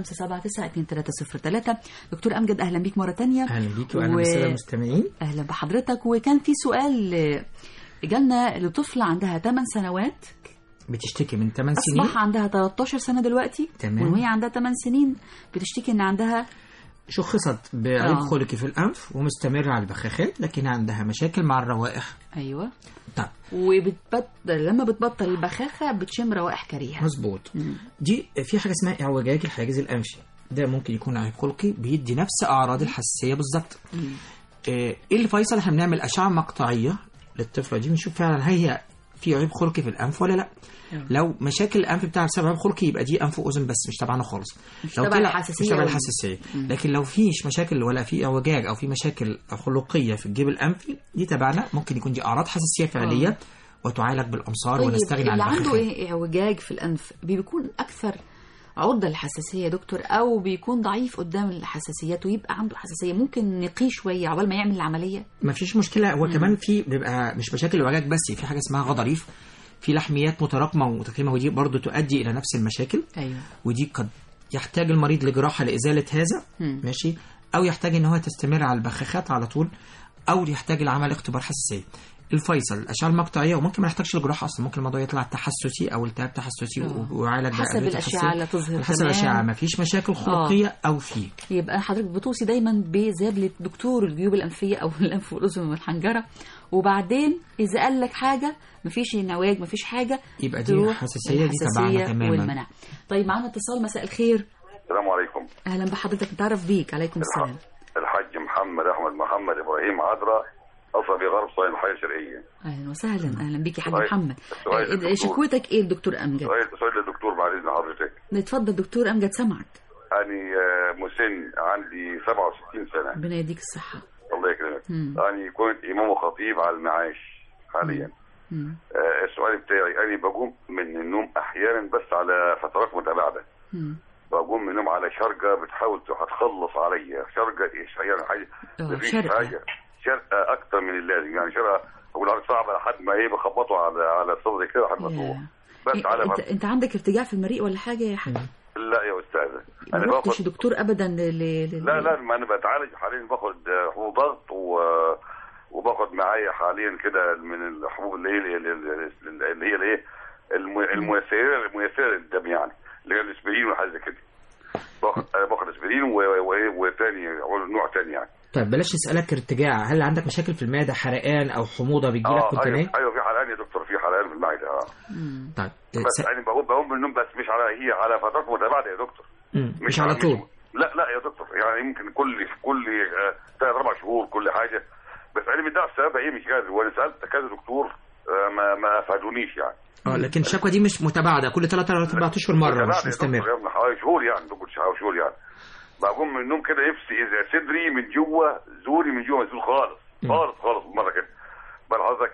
2579 دكتور أمجد أهلا بيك مرة تانية اهلا بيكي واهلا و- بالساده المستمعين أهلا بحضرتك وكان في سؤال آه، جالنا لطفلة عندها 8 سنوات بتشتكي من 8 سنين أصبح عندها 13 سنة دلوقتي تمام. وهي عندها 8 سنين بتشتكي إن عندها شخصت بعيب آه. خلقي في الانف ومستمره على البخاخات لكن عندها مشاكل مع الروائح أيوه طيب وبتبطل لما بتبطل البخاخة بتشم روائح كريهة مظبوط مم. دي في حاجه اسمها اعوجاج الحاجز الانفي ده ممكن يكون عيب خلقي بيدي نفس اعراض الحساسيه بالظبط مم. آه، ايه اللي فيصل احنا بنعمل اشعه مقطعيه للطفله دي بنشوف فعلا هل هي في عيب خلقي في الانف ولا لا أيوة. لو مشاكل الانف بتاعها بسبب عيب خلقي يبقى دي انف واذن بس مش تبعنا خالص مش لو تبع طلع- الحساسية مش تبع ولا- الحساسيه مم. لكن لو فيش مشاكل ولا في اعوجاج او في مشاكل خلقيه في الجيب الانفي دي تبعنا ممكن يكون دي اعراض حساسيه فعليه وتعالج بالامصار طيب ونستغني عن اللي عنده البخاخات ايه اعوجاج في الانف بيكون اكثر عرضة للحساسية يا دكتور أو بيكون ضعيف قدام الحساسيات ويبقى عنده حساسية ممكن نقيه شوية عقبال ما يعمل العملية ما فيش مشكله هو كمان في بيبقى مش مشاكل الوجاج بس في حاجه اسمها غضاريف في لحميات متراكمه ومتكرمه ودي برضو تؤدي الى نفس المشاكل أيوه ودي قد يحتاج المريض لجراحه لازاله هذا مم. ماشي او يحتاج ان هو تستمر على البخاخات على طول او يحتاج لعمل اختبار حساسيه الفيصل الاشعه المقطعيه وممكن ما يحتاجش الجراحه اصلا ممكن الموضوع يطلع تحسسي او التهاب تحسسي آه. ويعالج حسب بأدوية الأشعة تحسسية. اللي تظهر حسب كمان. الاشعه ما فيش مشاكل خلقيه او في يبقى حضرتك بتوصي دايما بزبلة دكتور الجيوب الأنفية أو الأنف والأذن والحنجرة وبعدين إذا قال لك حاجة مفيش نواج مفيش حاجة يبقى دي تروح الحساسيه دي تبعنا الحساسية تماما والمناعة طيب معانا اتصال مساء الخير السلام عليكم أهلا بحضرتك نتعرف بيك عليكم السلام الحاج محمد احمد محمد ابراهيم عذرا قصبي غرب صين الحي الشرقيه اهلا وسهلا اهلا بيك يا حاج طيب. محمد سؤال آه، للدكتور. شكوتك ايه الدكتور امجد سؤال سؤال للدكتور بعد اذن حضرتك اتفضل دكتور امجد سمعك أنا آه، مسن عندي 67 سنة ربنا يديك الصحه الله يكرمك مم. أنا كنت إمام وخطيب على المعاش حاليا مم. آه، السؤال بتاعي انا بقوم من النوم احيانا بس على فترات متباعده مم. بقوم من النوم على شرقه بتحاول هتخلص عليا شرقه ايش يعني حاجه آه، مفيش شرقة. حاجه شرقه اكتر من اللازم يعني شرقه اقول على صعبه لحد ما ايه بخبطه على على صدري كده لحد ما تروح بس إيه، على انت ما انت عندك ارتجاع في المريء ولا حاجه يا حاج لا يا استاذه ما انا رحتش باخد دكتور ابدا ل... ل... لا لا ما انا بتعالج حاليا باخد آه، حبوب ضغط و وباخد معايا حاليا كده من الحبوب اللي هي اللي هي اللي هي الايه الم- الميسره الميسره للدم يعني اللي هي الاسبرين وحاجه زي كده باخد انا باخد اسبرين و- و- وتاني نوع تاني يعني طيب بلاش نسألك ارتجاع هل عندك مشاكل في المعدة حرقان أو حموضة بتجيلك اه كنت ايوه نايم؟ ايوه في حرقان يا دكتور في حرقان في المعده اه طيب بس يعني بقوم بقوم من النوم بس مش على هي على فترات متباعده يا دكتور مم. مش على طول لا لا يا دكتور يعني يمكن كل كل آه، ثلاث اربع شهور كل حاجه بس انا مدعي السبب ايه مش قادر وانا سالت كذا دكتور آه، ما ما افادونيش يعني اه لكن الشكوى دي مش متباعدة كل 3 4 اشهر مرة متباعدة مش يا دكتور مستمر يا ابني حوالي شهور يعني دكتور حوالي شهور يعني بقوم من النوم كده نفسي اذا صدري من جوه زوري من جوه مسدود خالص خالص خالص مره كده بل حضرتك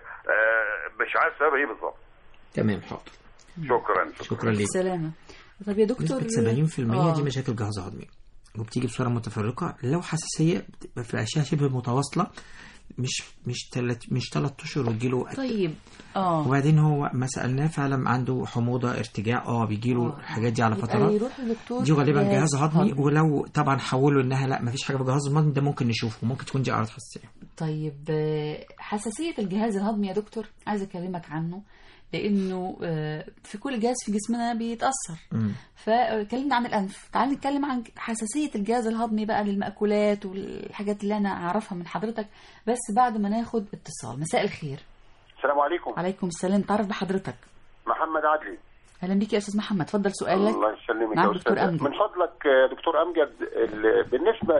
آه، مش عارف سبب ايه بالظبط تمام حاضر شكرا شكرا ليك سلامة طب يا دكتور نسبة 70% آه. دي مشاكل جهاز هضمي وبتيجي بصورة متفرقة لو حساسية بتبقى في أشياء شبه متواصلة مش مش تلت مش ثلاث اشهر وتجيله طيب اه وبعدين هو ما سالناه فعلا عنده حموضه ارتجاع اه بيجيله الحاجات دي على يبقى فترات يروح لدكتور دي غالبا جهاز جهاز هضمي هضمي. ولو طبعا حولوا انها لا ما فيش حاجه في الجهاز الهضمي ده ممكن نشوفه ممكن تكون دي اعراض حساسيه طيب آه، حساسية الجهاز الهضمي يا دكتور عايزة أكلمك عنه لأنه آه، في كل جهاز في جسمنا بيتأثر فكلمنا عن الأنف تعال نتكلم عن حساسية الجهاز الهضمي بقى للمأكولات والحاجات اللي أنا أعرفها من حضرتك بس بعد ما ناخد اتصال مساء الخير السلام عليكم عليكم السلام تعرف بحضرتك محمد عدلي أهلا بيك يا أستاذ محمد اتفضل سؤالك الله يسلمك نعم يا دكتور أستاذ. أمجد من فضلك آه، دكتور امجد ال- بالنسبه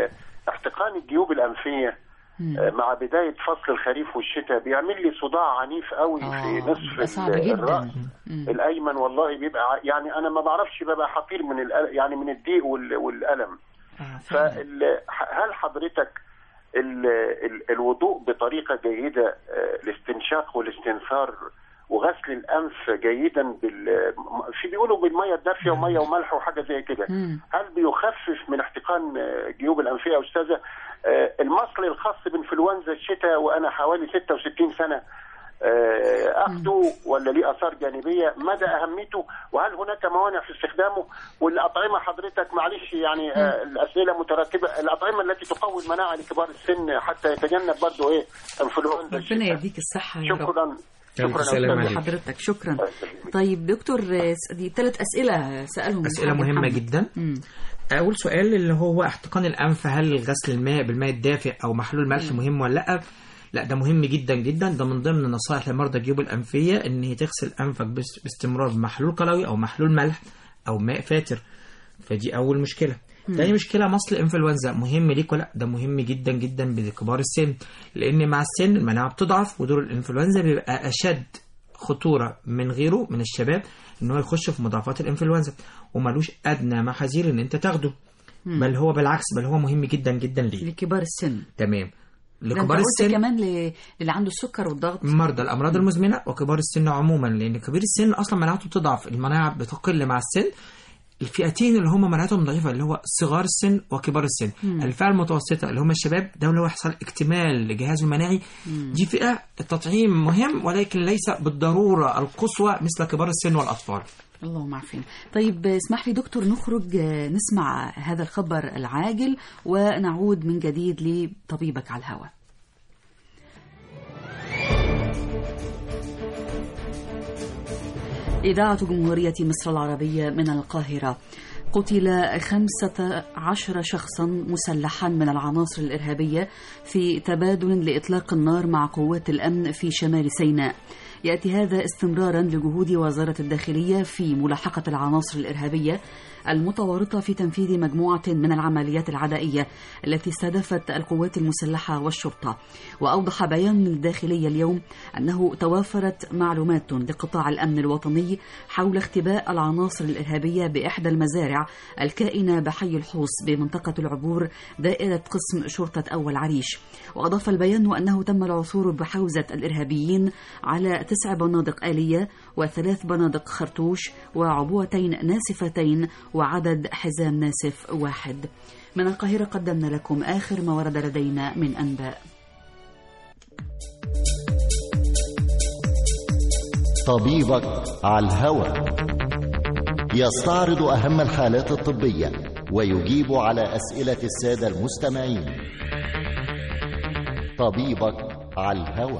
لاحتقان الجيوب الانفيه آه، مع بدايه فصل الخريف والشتاء بيعمل لي صداع عنيف قوي في نصف بيبقى صعب ال- جدا. الراس مم. الايمن والله بيبقى ع- يعني انا ما بعرفش ببقى حقير من الأل- يعني من الضيق وال- والالم فهل حضرتك ال ال الوضوء بطريقه جيده آه، الاستنشاق والاستنثار وغسل الانف جيدا بال في بيقولوا بالميه الدافيه وميه وملح وحاجه زي كده هل بيخفف من احتقان آه، جيوب الانفيه يا استاذه آه، المصل الخاص بانفلونزا الشتاء وانا حوالي 66 سنه آه، اخده ولا ليه اثار جانبيه مدى اهميته وهل هناك موانع في استخدامه والاطعمه حضرتك معلش يعني آه، الاسئله مترتبه الاطعمه التي تقوي المناعه لكبار السن حتى يتجنب برضه ايه انفلونزا ربنا يديك الصحة يا رب شكرا شكرا شكرا لحضرتك شكرا طيب دكتور آه، دي ثلاث أسئلة سألهم اسئله الحاج مهمه محمد. جدا مم. اول سؤال اللي هو احتقان الانف هل غسل الماء بالماء الدافئ او محلول ملح مهم ولا لا لا ده مهم جدا جدا ده من ضمن نصائح لمرضى الجيوب الانفيه ان هي تغسل انفك بس- باستمرار بمحلول قلوي او محلول ملح او ماء فاتر فدي اول مشكله مم. تاني مشكلة مصل انفلونزا مهم ليك ولا ده مهم جدا جدا بكبار السن لان مع السن المناعة بتضعف ودور الانفلونزا بيبقى اشد خطورة من غيره من الشباب ان هو يخش في مضاعفات الانفلونزا وملوش ادنى محاذير ان انت تاخده مم. بل هو بالعكس بل هو مهم جدا جدا ليه لكبار السن تمام ده انت لكبار قلت السن كمان ل- للي عنده السكر والضغط مرضى الامراض المزمنه وكبار السن عموما لان كبير السن اصلا مناعته بتضعف المناعه بتقل مع السن الفئتين اللي هم مناعتهم ضعيفه اللي هو صغار السن وكبار السن مم. الفئه المتوسطه اللي هم الشباب ده اللي هو يحصل اكتمال لجهازه المناعي دي فئه التطعيم مهم ولكن ليس بالضروره القصوى مثل كبار السن والاطفال اللهم عارفين طيب اسمح لي دكتور نخرج آه، نسمع هذا الخبر العاجل ونعود من جديد لطبيبك على الهواء إذاعة جمهورية مصر العربية من القاهرة قتل خمسة عشر شخصا مسلحا من العناصر الإرهابية في تبادل لإطلاق النار مع قوات الأمن في شمال سيناء يأتي هذا استمرارا لجهود وزارة الداخلية في ملاحقة العناصر الإرهابية المتورطة في تنفيذ مجموعة من العمليات العدائية التي استهدفت القوات المسلحة والشرطة وأوضح بيان الداخلية اليوم أنه توافرت معلومات لقطاع الأمن الوطني حول اختباء العناصر الإرهابية بإحدى المزارع الكائنة بحي الحوص بمنطقة العبور دائرة قسم شرطة أول عريش وأضاف البيان أنه تم العثور بحوزة الإرهابيين على تسع بنادق آلية وثلاث بنادق خرطوش وعبوتين ناسفتين وعدد حزام ناسف واحد من القاهرة قدمنا لكم آخر ما ورد لدينا من أنباء طبيبك على الهوى يستعرض أهم الحالات الطبية ويجيب على أسئلة السادة المستمعين طبيبك على الهوى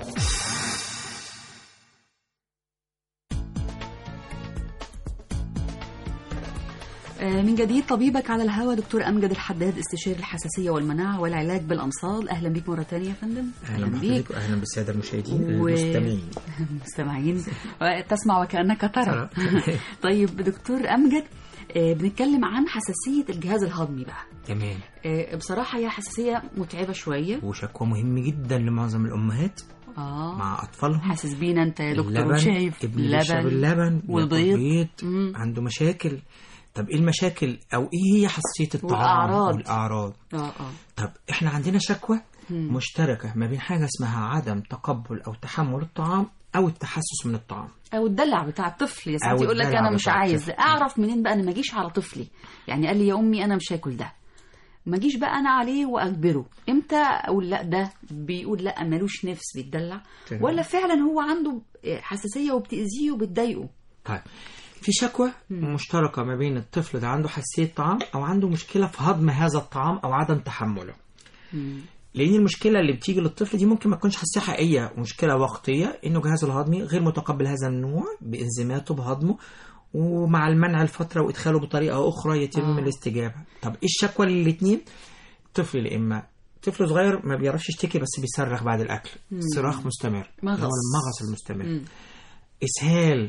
آه، من جديد طبيبك على الهوى دكتور أمجد الحداد استشاري الحساسية والمناعة والعلاج بالأمصال أهلا بيك مرة تانية يا فندم اهلا بحضرتك واهلا بالساده المشاهدين و- المستمعين مستمعين تسمع وكأنك ترى طيب دكتور أمجد آه، بنتكلم عن حساسية الجهاز الهضمي بقى تمام آه، بصراحة هي حساسية متعبة شوية وشكوى مهم جدا لمعظم الامهات اه مع اطفالهم حاسس بينا انت يا دكتور اللبن وشايف ابني بيشرب اللبن والبيض والبيض عنده مشاكل طب ايه المشاكل او ايه هي حساسيه الطعام والأعراض. والاعراض اه اه طب احنا عندنا شكوى مم. مشتركه ما بين حاجه اسمها عدم تقبل او تحمل الطعام او التحسس من الطعام او الدلع بتاع الطفل يا ساعات أو يقول لك الدلع انا مش بتاع عايز الطفل. اعرف منين بقى انا ما اجيش على طفلي يعني قال لي يا امي انا مش هاكل ده ما اجيش بقى انا عليه واجبره امتى اقول لا ده بيقول لا ملوش نفس بيتدلع تمام. ولا فعلا هو عنده حساسيه وبتاذيه وبتضايقه طيب في شكوى مشتركه ما بين الطفل ده عنده حساسيه طعام او عنده مشكله في هضم هذا الطعام او عدم تحمله لان المشكله اللي بتيجي للطفل دي ممكن ما تكونش حساسيه حقيقيه مشكله وقتيه انه جهازه الهضمي غير متقبل هذا النوع بانزيماته بهضمه ومع المنع الفتره وادخاله بطريقه اخرى يتم آه. الاستجابه طب ايه الشكوى للاثنين طفل يا اما طفل صغير ما بيعرفش يشتكي بس بيصرخ بعد الاكل مم. صراخ مستمر مغص. اللي هو المغص المستمر مم. اسهال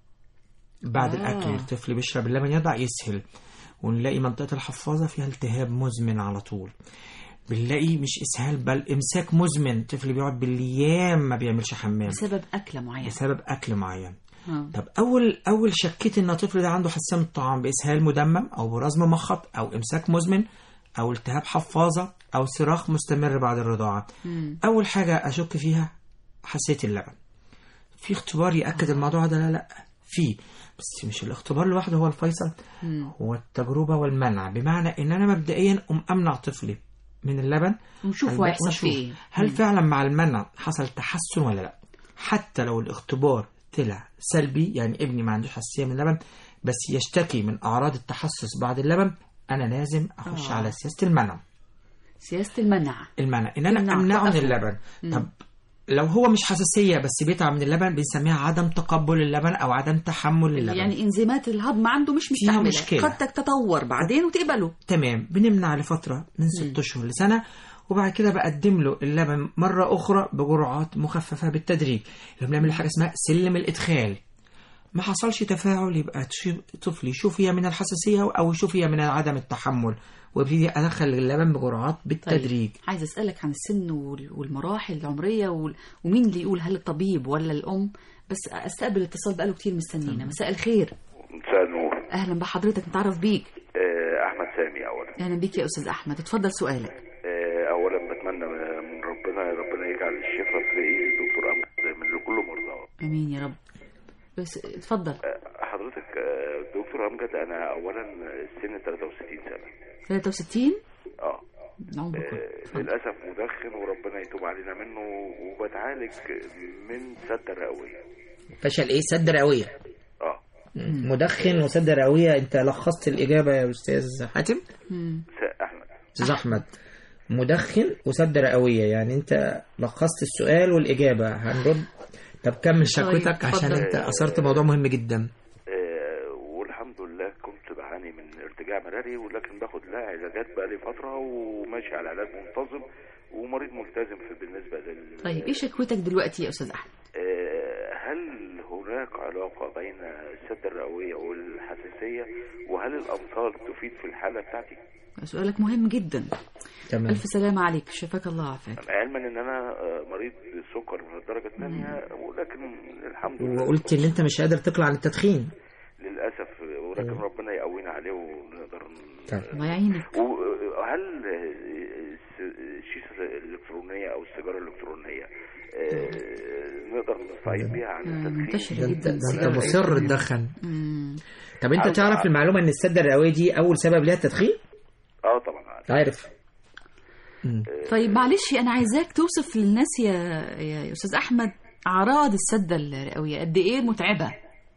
بعد آه. آه. الاكل الطفل بيشرب اللبن يضع يسهل ونلاقي منطقه الحفاظه فيها التهاب مزمن على طول بنلاقي مش اسهال بل امساك مزمن طفل بيقعد بالايام ما بيعملش حمام بسبب اكله معينه بسبب اكل معين آه. طب اول اول شكيت ان الطفل ده عنده حساسيه من الطعام باسهال مدمم او براز ممخط او امساك مزمن او التهاب حفاظه او صراخ مستمر بعد الرضاعه مم. اول حاجه اشك فيها حساسيه اللبن في اختبار ياكد الموضوع ده لا لا في بس مش الاختبار لوحده هو الفيصل مم. هو التجربه والمنع بمعنى ان انا مبدئيا ام امنع طفلي من اللبن ونشوف هل- هو هيحصل ونشوف فيه ايه هل مم. فعلا مع المنع حصل تحسن ولا لا حتى لو الاختبار طلع سلبي يعني ابني ما عندوش حساسيه من اللبن بس يشتكي من اعراض التحسس بعد اللبن انا لازم اخش آه. على سياسه المنع سياسه المنع المنع ان انا تمنع امنعه من توقفه. اللبن مم. طب لو هو مش حساسيه بس بيتعب من اللبن بنسميها عدم تقبل اللبن او عدم تحمل اللبن يعني انزيمات الهضم عنده مش فيها مستحمله مشكلة. قد تتطور بعدين وتقبله تمام بنمنع لفترة من ست أشهر لسنة وبعد كده بقدم له اللبن مرة أخرى بجرعات مخففة بالتدريج اللي بنعمل حاجة اسمها سلم الإدخال ما حصلش تفاعل يبقى تشي- طفلي شوفية من الحساسية أو شوفية من عدم التحمل وابتدي أدخل اللبن بجرعات بالتدريج طيب. عايز اسالك عن السن وال- والمراحل العمريه وال- ومين اللي يقول هل الطبيب ولا الام بس استقبل اتصال بقاله كتير مستنينا مساء الخير مساء النور اهلا بحضرتك نتعرف بيك آه، احمد سامي اولا اهلا بيك يا استاذ احمد اتفضل سؤالك آه، اولا بتمنى من ربنا ربنا يجعل الشفاء في ايد الدكتور احمد من لكل مرضى امين يا رب بس اتفضل حضرتك آه، دكتور امجد انا اولا سن 63 سنه 63 اه العمر كله آه، للاسف مدخن وربنا يتوب علينا منه وبتعالج من سد رئويه فشل إيه سد رئوية اه مدخن وسد رئوية أنت لخصت الإجابة يا أستاذ حاتم س- احمد أستاذ أحمد مدخن وسد رئوية يعني أنت لخصت السؤال والإجابة هنرد طب كمل شكوتك طيب، عشان اتفضل. أنت أثرت موضوع مهم جدا آه، والحمد لله كنت بعاني من ارتجاع مراري ولكن باخد لها علاجات بقالي فتره وماشي على علاج منتظم ومريض ملتزم في بالنسبه لل طيب ايه شكوتك دلوقتي يا استاذ احمد آه، هل هناك علاقة بين السدة الرئوية والحساسية وهل الأمصار تفيد في الحالة بتاعتي؟ سؤالك مهم جدا تمام ألف سلامة عليك شفاك الله وعافاك علما ان انا آه، مريض سكر من الدرجة الثانية ولكن الحمد لله وقلت ان انت مش قادر تقلع عن التدخين للأسف ولكن ربنا يقوينا عليه ونقدر ن- الله يعينك وهل الشيشة الإلكترونية أو السيجارة الإلكترونية آه، نقدر نستعيد بيها عن التدخين؟ منتشرة ده جدا انت السيجارة مصر الإلكترونية. تدخن مم. طب انت عارف- تعرف عارف. المعلومه ان السده الرئويه دي اول سبب ليها التدخين اه طبعا عارف. عارف مم. طيب معلش أنا عايزاك توصف للناس يا يا أستاذ أحمد أعراض السدة الرئوية قد إيه متعبة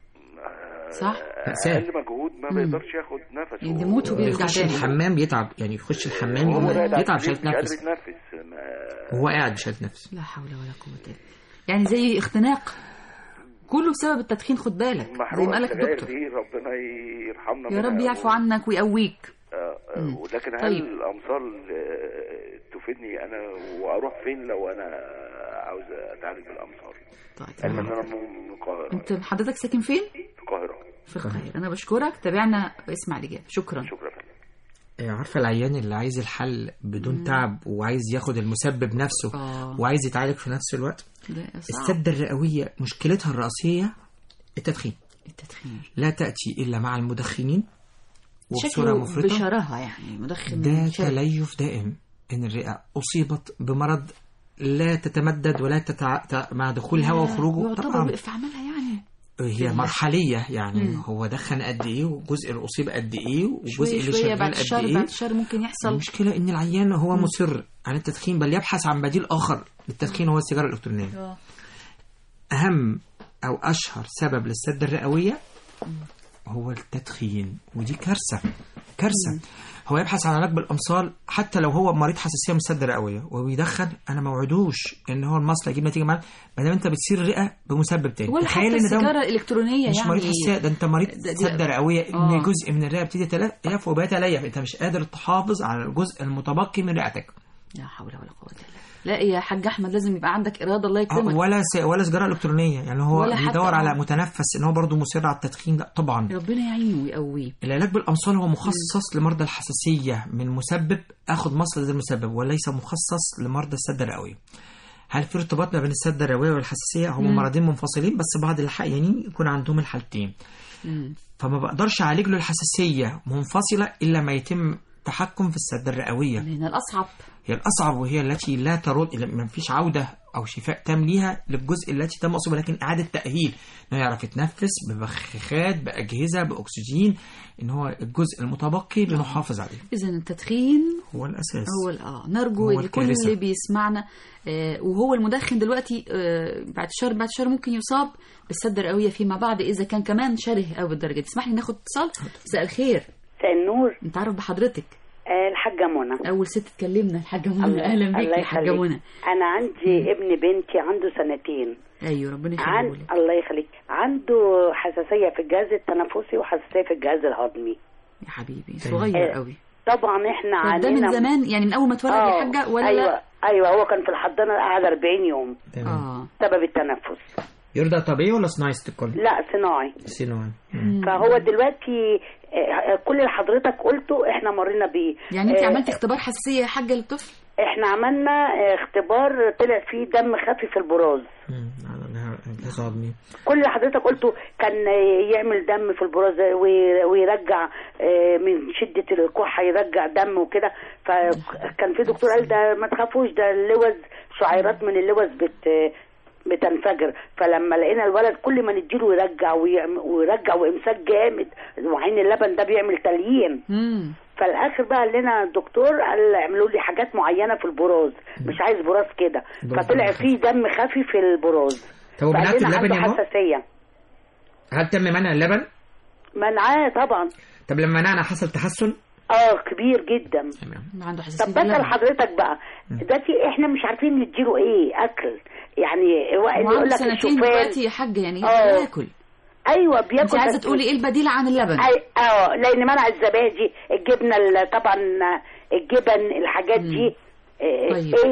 صح؟ مأساة. أقل مجهود ما مم. بيقدرش ياخد نفسه يموت وبيرجع يخش تاني. الحمام يتعب يعني يخش الحمام وهو قاعد على يتعب مش السرير عارف مش يتنفس قادر يتنفس ما- وهو قاعد مش عارف يتنفس لا حول ولا قوة إلا بالله يعني زي اختناق كله بسبب التدخين خد بالك زي محروم ما قالك السجاير الدكتور دي ربنا يرحمنا يا منها رب يعفو و- عنك ويقويك آه، آه، مم. ولكن هل طيب. الامثال آه، تفيدني انا واروح فين لو انا عاوز اتعالج بالامثال طيب علما ان انا من من القاهره انت حضرتك ساكن فين؟ في القاهره في القاهرة أنا بشكرك تابعنا واسمع الإجابة شكرا شكرا آه، عارفه العيان اللي عايز الحل بدون تعب وعايز ياخد المسبب نفسه آه. وعايز يتعالج في نفس الوقت ده صعب السده الرئويه مشكلتها الرئيسيه التدخين التدخين لا تاتي الا مع المدخنين وبصوره شكله مفرطه بشراهة يعني مدخن ده شرب. تليف دائم ان الرئه اصيبت بمرض لا تتمدد ولا تتع... ت- مع دخول الهواء وخروجه يعتبر طبعا وقف عملها يعني هي مرحليه يعني مم. هو دخن قد ايه والجزء اللي اصيب قد ايه والجزء شوية اللي شوية شغال بعد قد الشهر ايه بعد الشهر ممكن يحصل المشكله ان العيان هو مصر على التدخين بل يبحث عن بديل اخر للتدخين هو السيجاره الالكترونيه آه. اهم او اشهر سبب للسده الرئويه هو التدخين ودي كارثه كارثه هو يبحث عن علاج بالامصال حتى لو هو مريض حساسيه من السده الرئويه وبيدخن انا ما وعدوش ان هو المصل يجيب نتيجه معاه ما دام انت بتصير الرئه بمسبب تاني ولا حتى ان ده السيجارة الإلكترونية مش يعني مريض حساسيه ده انت مريض ده- دي- سده رئويه ان آه. جزء من الرئه بتبتدي تلف وبيتليف انت مش قادر تحافظ على الجزء المتبقي من رئتك لا حول ولا قوة إلا بالله لا يا حاج أحمد لازم يبقى عندك إرادة الله آه، يكرمك ولا س... ولا سيجاره الكترونيه يعني هو ولا حتى- بيدور على آه. متنفس ان هو برضه مصر على التدخين لا طبعا ربنا يعينه ويقويه العلاج بالامصال هو مخصص لمرضى الحساسيه من مسبب اخد مصل زي المسبب وليس مخصص لمرضى السده الرئويه هل في ارتباط ما بين السده الرئويه والحساسيه هم مم. مرضين منفصلين بس بعض الحقيقيين يكون عندهم الحالتين مم. فما بقدرش اعالج له الحساسيه منفصله الا ما يتم تحكم في السده الرئويه لأن الأصعب هي الأصعب وهي التي لا ترد ما فيش عودة أو شفاء تام ليها للجزء التي تم أصيبه لكن إعادة تأهيل إنه يعرف يتنفس ببخاخات بأجهزة بأكسجين إن هو الجزء المتبقي بنحافظ عليه إذا التدخين هو الأساس هو ال- اه نرجو هو ان كل الكارثة. اللي بيسمعنا آه وهو المدخن دلوقتي آه بعد شهر بعد شهر ممكن يصاب بالسده الرئويه فيما بعد اذا كان كمان شره قوي بالدرجه دي تسمح لي ناخد اتصال مساء الخير مساء النور نتعرف بحضرتك آه، الحاجة منى اول ست تكلمنا الحاجه منى الله- اهلا بيك الله يا حاجه يخليك. منى أنا عندي ابن بنتي عنده سنتين ايوه ربنا عن... يخليه لك الله يخليك عنده حساسية في الجهاز التنفسي وحساسية في الجهاز الهضمي يا حبيبي صغير آه، قوي طبعا احنا طب ده عانينا من زمان يعني من اول ما اتولد آه، يا حاجه ولا أيوة أيوة هو كان في الحضانة قعد 40 يوم اه سبب التنفس يرضى طبيعي ولا صناعي ست الكل؟ لا صناعي صناعي فهو دلوقتي آه، كل اللي حضرتك قلته احنا مرينا بيه يعني انت آه، عملتي اختبار حساسيه يا حاجه للطفل احنا عملنا آه، اختبار طلع فيه دم خفي في البراز الجهاز الهضمي كل اللي حضرتك قلته كان يعمل دم في البراز وي- ويرجع آه، من شدة الكحة يرجع دم وكده فكان في دكتور قال ده ما تخافوش ده اللوز شعيرات من اللوز بت بتنفجر فلما لقينا الولد كل ما نديله يرجع ويعم- ويرجع وامساك جامد وعين اللبن ده بيعمل تليين امم فالاخر بقى قال لنا الدكتور قال اعملوا لي حاجات معينه في البراز مش عايز براز كده براز فطلع خفيف. فيه دم خفي في البراز طب ومنعت فقال لنا اللبن عنده يا ماما؟ حساسيه هل تم منع اللبن؟ منعاه طبعا طب لما منعنا حصل تحسن؟ اه كبير جدا عنده طب حساسيه بسأل باللبن. حضرتك بقى دلوقتي احنا مش عارفين نديله ايه اكل يعني هو اللي وعنده يقول لك سنتين الشوفان دلوقتي يا حاجه يعني آه. بياكل ايوه بياكل انت عايزه بس- تقولي ايه البديل عن اللبن أي- اه لان منع الزبادي الجبنه ال- طبعا الجبن الحاجات دي إيه, طيب. ايه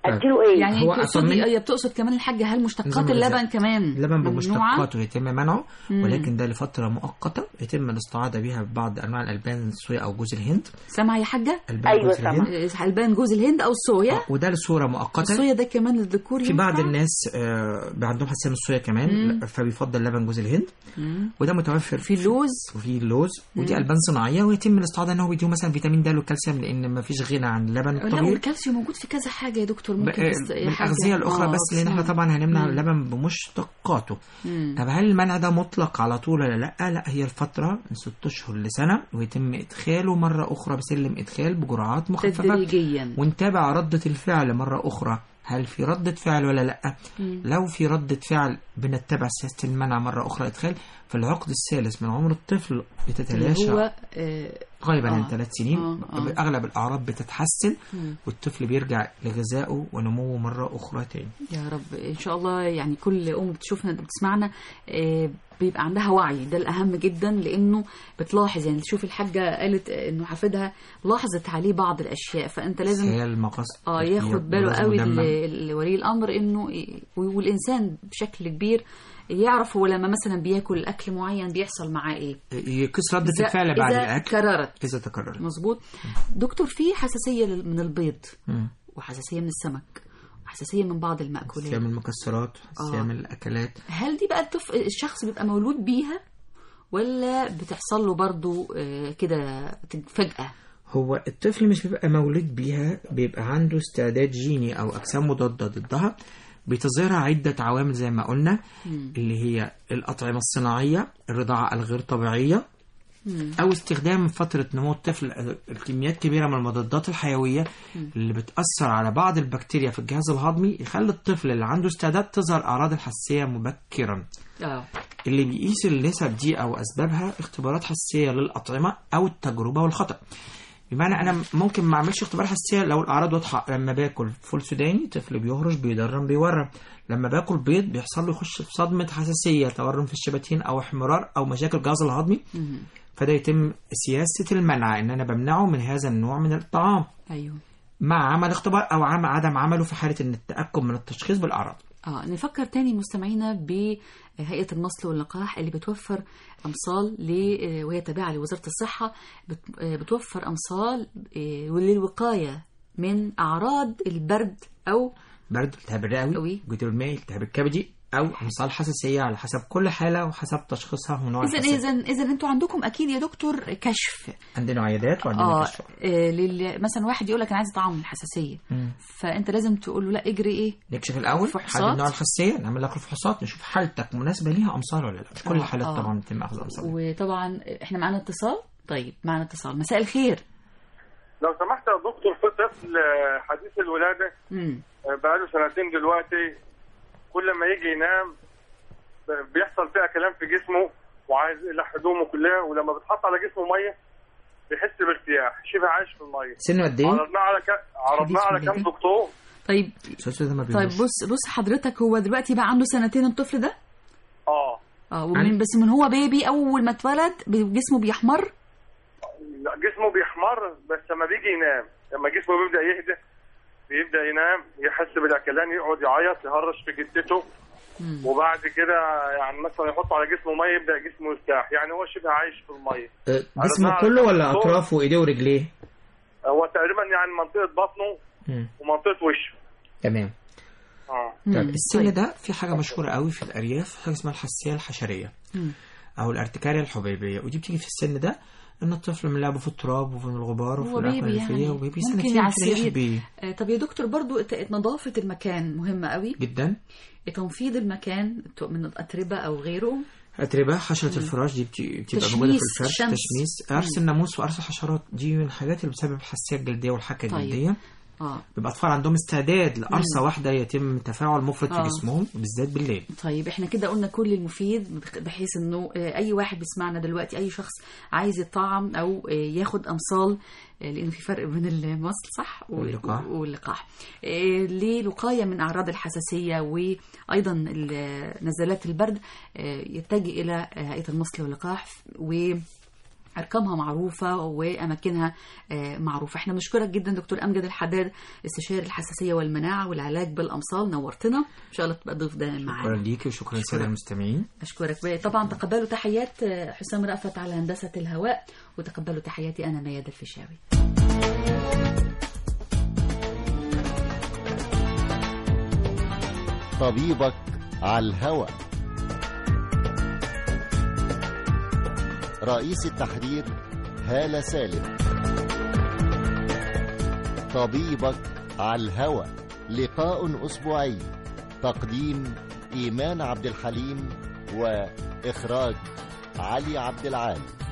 اديله ايه يعني هو تقصدي أطمن- هي بتقصد كمان الحاجه هل مشتقات نظام اللبن الغذاء. كمان اللبن ممنوعة؟ بمشتقاته يتم منعه مم. ولكن ده لفترة مؤقتة يتم الاستعاضة بها ببعض أنواع الألبان الصويا أو جوز الهند سامعه يا حاجه ألبان جوز الهند البان جوز الهند او الصويا وده لصورة مؤقتة الصويا ده كمان للذكور في بعض ينفع؟ الناس آه بيبقى عندهم حساسية من الصويا كمان مم. لا، فبيفضل لبن جوز الهند مم. وده متوفر في اللوز وفي اللوز ودي مم. البان صناعيه ويتم الاستعاضه ان هو بيديهم مثلا فيتامين د والكالسيوم لان ما فيش غنى عن اللبن لا الطبيعي والكالسيوم موجود في كذا حاجه يا دكتور ممكن بقى- تست... من حاجة- الأغذية الأخرى آه، بس لأن احنا أقسام. طبعا هنمنع مم. اللبن بمشتقاته مم. طب هل المنع ده مطلق على طول ولا لا؟ لا هي الفترة من ست أشهر لسنة ويتم إدخاله مرة أخرى بسلم إدخال بجرعات مخففة تدريجيا ونتابع ردة الفعل مرة أخرى هل في ردة فعل ولا لا؟ مم. لو في ردة فعل بنتبع سياسة المنع مرة أخرى إدخال في العقد الثالث من عمر الطفل اللي بتتلاشى هو آه، غالبا عن آه. ثلاث سنين آه، آه. أغلب الأعراض بتتحسن مم. والطفل بيرجع لغذائه ونموه مرة أخرى تاني يا رب ان شاء الله يعني كل ام بتشوفنا بتسمعنا آه، بيبقى عندها وعي ده الاهم جدا لانه بتلاحظ يعني تشوف الحاجه قالت انه حفيدها لاحظت عليه بعض الاشياء فانت لازم خيال مقص اه كتير ياخد باله ولازم قوي يدمع. ال- ال- ولي الامر انه ي- والانسان بشكل كبير يعرف هو لما مثلا بياكل اكل معين بيحصل معاه ايه يقيس ردة إذا- الفعل بعد إذا الأكل كررت إذا تكررت مظبوط دكتور في حساسيه لل- من البيض مم. وحساسيه من السمك وحساسيه من بعض المأكولات حساسية من المكسرات حساسية آه. من الأكلات هل دي بقى الطف... الشخص بيبقى مولود بيها ولا بتحصل له برضو آه، كده فجأة هو الطفل مش بيبقى مولود بيها بيبقى عنده استعداد جيني أو أجسام مضادة ضدها بتظهرها عدة عوامل زي ما قلنا مم. اللي هي الأطعمة الصناعية الرضاعة الغير طبيعية مم. أو استخدام فترة نمو الطفل الكميات كبيرة من المضادات الحيوية مم. اللي بتأثر على بعض البكتيريا في الجهاز الهضمي يخلي الطفل اللي عنده استعداد تظهر أعراض الحساسية مبكرا اه اللي بيقيس النسب دي أو أسبابها اختبارات حساسية للأطعمة أو التجربة والخطأ بمعنى أنا ممكن ما أعملش اختبار حساسية لو الأعراض واضحة لما باكل فول سوداني طفل بيهرش بيدرم بيورم لما باكل بيض بيحصل له يخش في صدمة حساسية تورم في الشباتين أو احمرار أو مشاكل الجهاز الهضمي مم. فده يتم سياسة المنع إن أنا بمنعه من هذا النوع من الطعام ايوه مع عمل اختبار أو عم عدم عمله في حالة إن التأكد من التشخيص بالأعراض اه نفكر تاني مستمعينا بهيئة المصل واللقاح اللي بتوفر أمصال ل وهي تابعة لوزارة الصحة بت- آه، بتوفر أمصال آه، للوقاية من أعراض البرد أو برد التهاب الرئوي جدر المائي التهاب الكبدي أو أمصال حساسية على حسب كل حالة وحسب تشخيصها ونوع إذا الحساسية إذا إذا أنتوا عندكم أكيد يا دكتور كشف عندنا عيادات وعندنا اه كشف آه، لل... مثلا واحد يقول لك انا عايز طعام الحساسيه مم. فانت لازم تقول له لا اجري ايه نكشف الأول فحوصات. حدد نوع الحساسية نعمل لك الفحوصات نشوف حالتك مناسبة ليها أمصال ولا لا مش كل آه، الحالات آه. طبعا بيتم أخذ أمصال وطبعا احنا معانا اتصال طيب معانا اتصال مساء الخير لو سمحت يا دكتور في طفل آه، حديث الولاده امم آه، بقاله سنتين دلوقتي كل ما يجي ينام ب- بيحصل فيها كلام في جسمه وعايز يقلع هدومه كلها ولما بتحط على جسمه ميه بيحس بارتياح شبه عايش في الميه سنه قد إيه؟ عرضناه على ك... عرضناه على حديث كام ولادة. دكتور طيب الأستاذ ده ما طيب بيهوش. بص بص حضرتك هو دلوقتي بقى عنده سنتين الطفل ده اه اه ومن بس من هو بيبي اول ما اتولد بي- جسمه بيحمر لا، جسمه بيحمر بس لما بيجي ينام لما جسمه بيبدا يهدى بيبدا ينام يحس بالاكلان يقعد يعيط يهرش في جدته وبعد كده يعني مثلا يحط على جسمه ميه يبدا جسمه يرتاح يعني هو شبه عايش في الميه آه، جسمه كله ولا أطرافه وإيديه ورجليه؟ هو تقريبا يعني منطقه بطنه مم. ومنطقه وشه تمام اه طيب السن ده في حاجة مشهورة قوي في الأرياف حاجة اسمها الحساسية الحشرية مم. أو الارتكارية الحبيبية ودي بتيجي في السن ده إن الطفل من لعبه في التراب وفي الغبار وفي هو الأكل بيبي الريفية يعني وبيبي ممكن سنتين على تلاقيه السرير بي- آه طب يا دكتور برضو ت- نظافة المكان مهمة قوي جدا تنفيذ المكان ت- من الأتربة أو غيره أتربة حشرة مم. الفراش دي بت- بتبقى تشميس موجودة في الفرش الشمس. تشميس قرص مم. الناموس وقرص الحشرات دي من الحاجات اللي بتسبب الحساسية الجلدية والحكة طيب. الجلدية اه بيبقى أطفال عندهم استعداد لقرصة مم. واحدة يتم تفاعل مفرط في آه. جسمهم بالذات بالليل طيب احنا كده قلنا كل المفيد بخ- بحيث انه آه، اي واحد بيسمعنا دلوقتي اي شخص عايز يطعم او آه، ياخد امصال آه، لان في فرق بين المصل صح و- واللقاح. واللقاح آه، للوقايه من اعراض الحساسيه وايضا ال- نزلات البرد آه، يتجه الى آه، هيئه المصل واللقاح و ارقامها معروفه واماكنها آه، معروفه احنا بنشكرك جدا دكتور امجد الحداد استشاري الحساسيه والمناعه والعلاج بالامصال نورتنا ان شاء الله تبقى ضيف دائم شكرا معانا ليكي وشكرا للساده المستمعين اشكرك طبعا تقبلوا تحيات آه، حسام رأفت على هندسه الهواء وتقبلوا تحياتي انا ميادة الفيشاوي طبيبك على الهوى رئيس التحرير هالة سالم طبيبك على الهوى لقاء أسبوعي تقديم إيمان عبد الحليم وإخراج علي عبد العال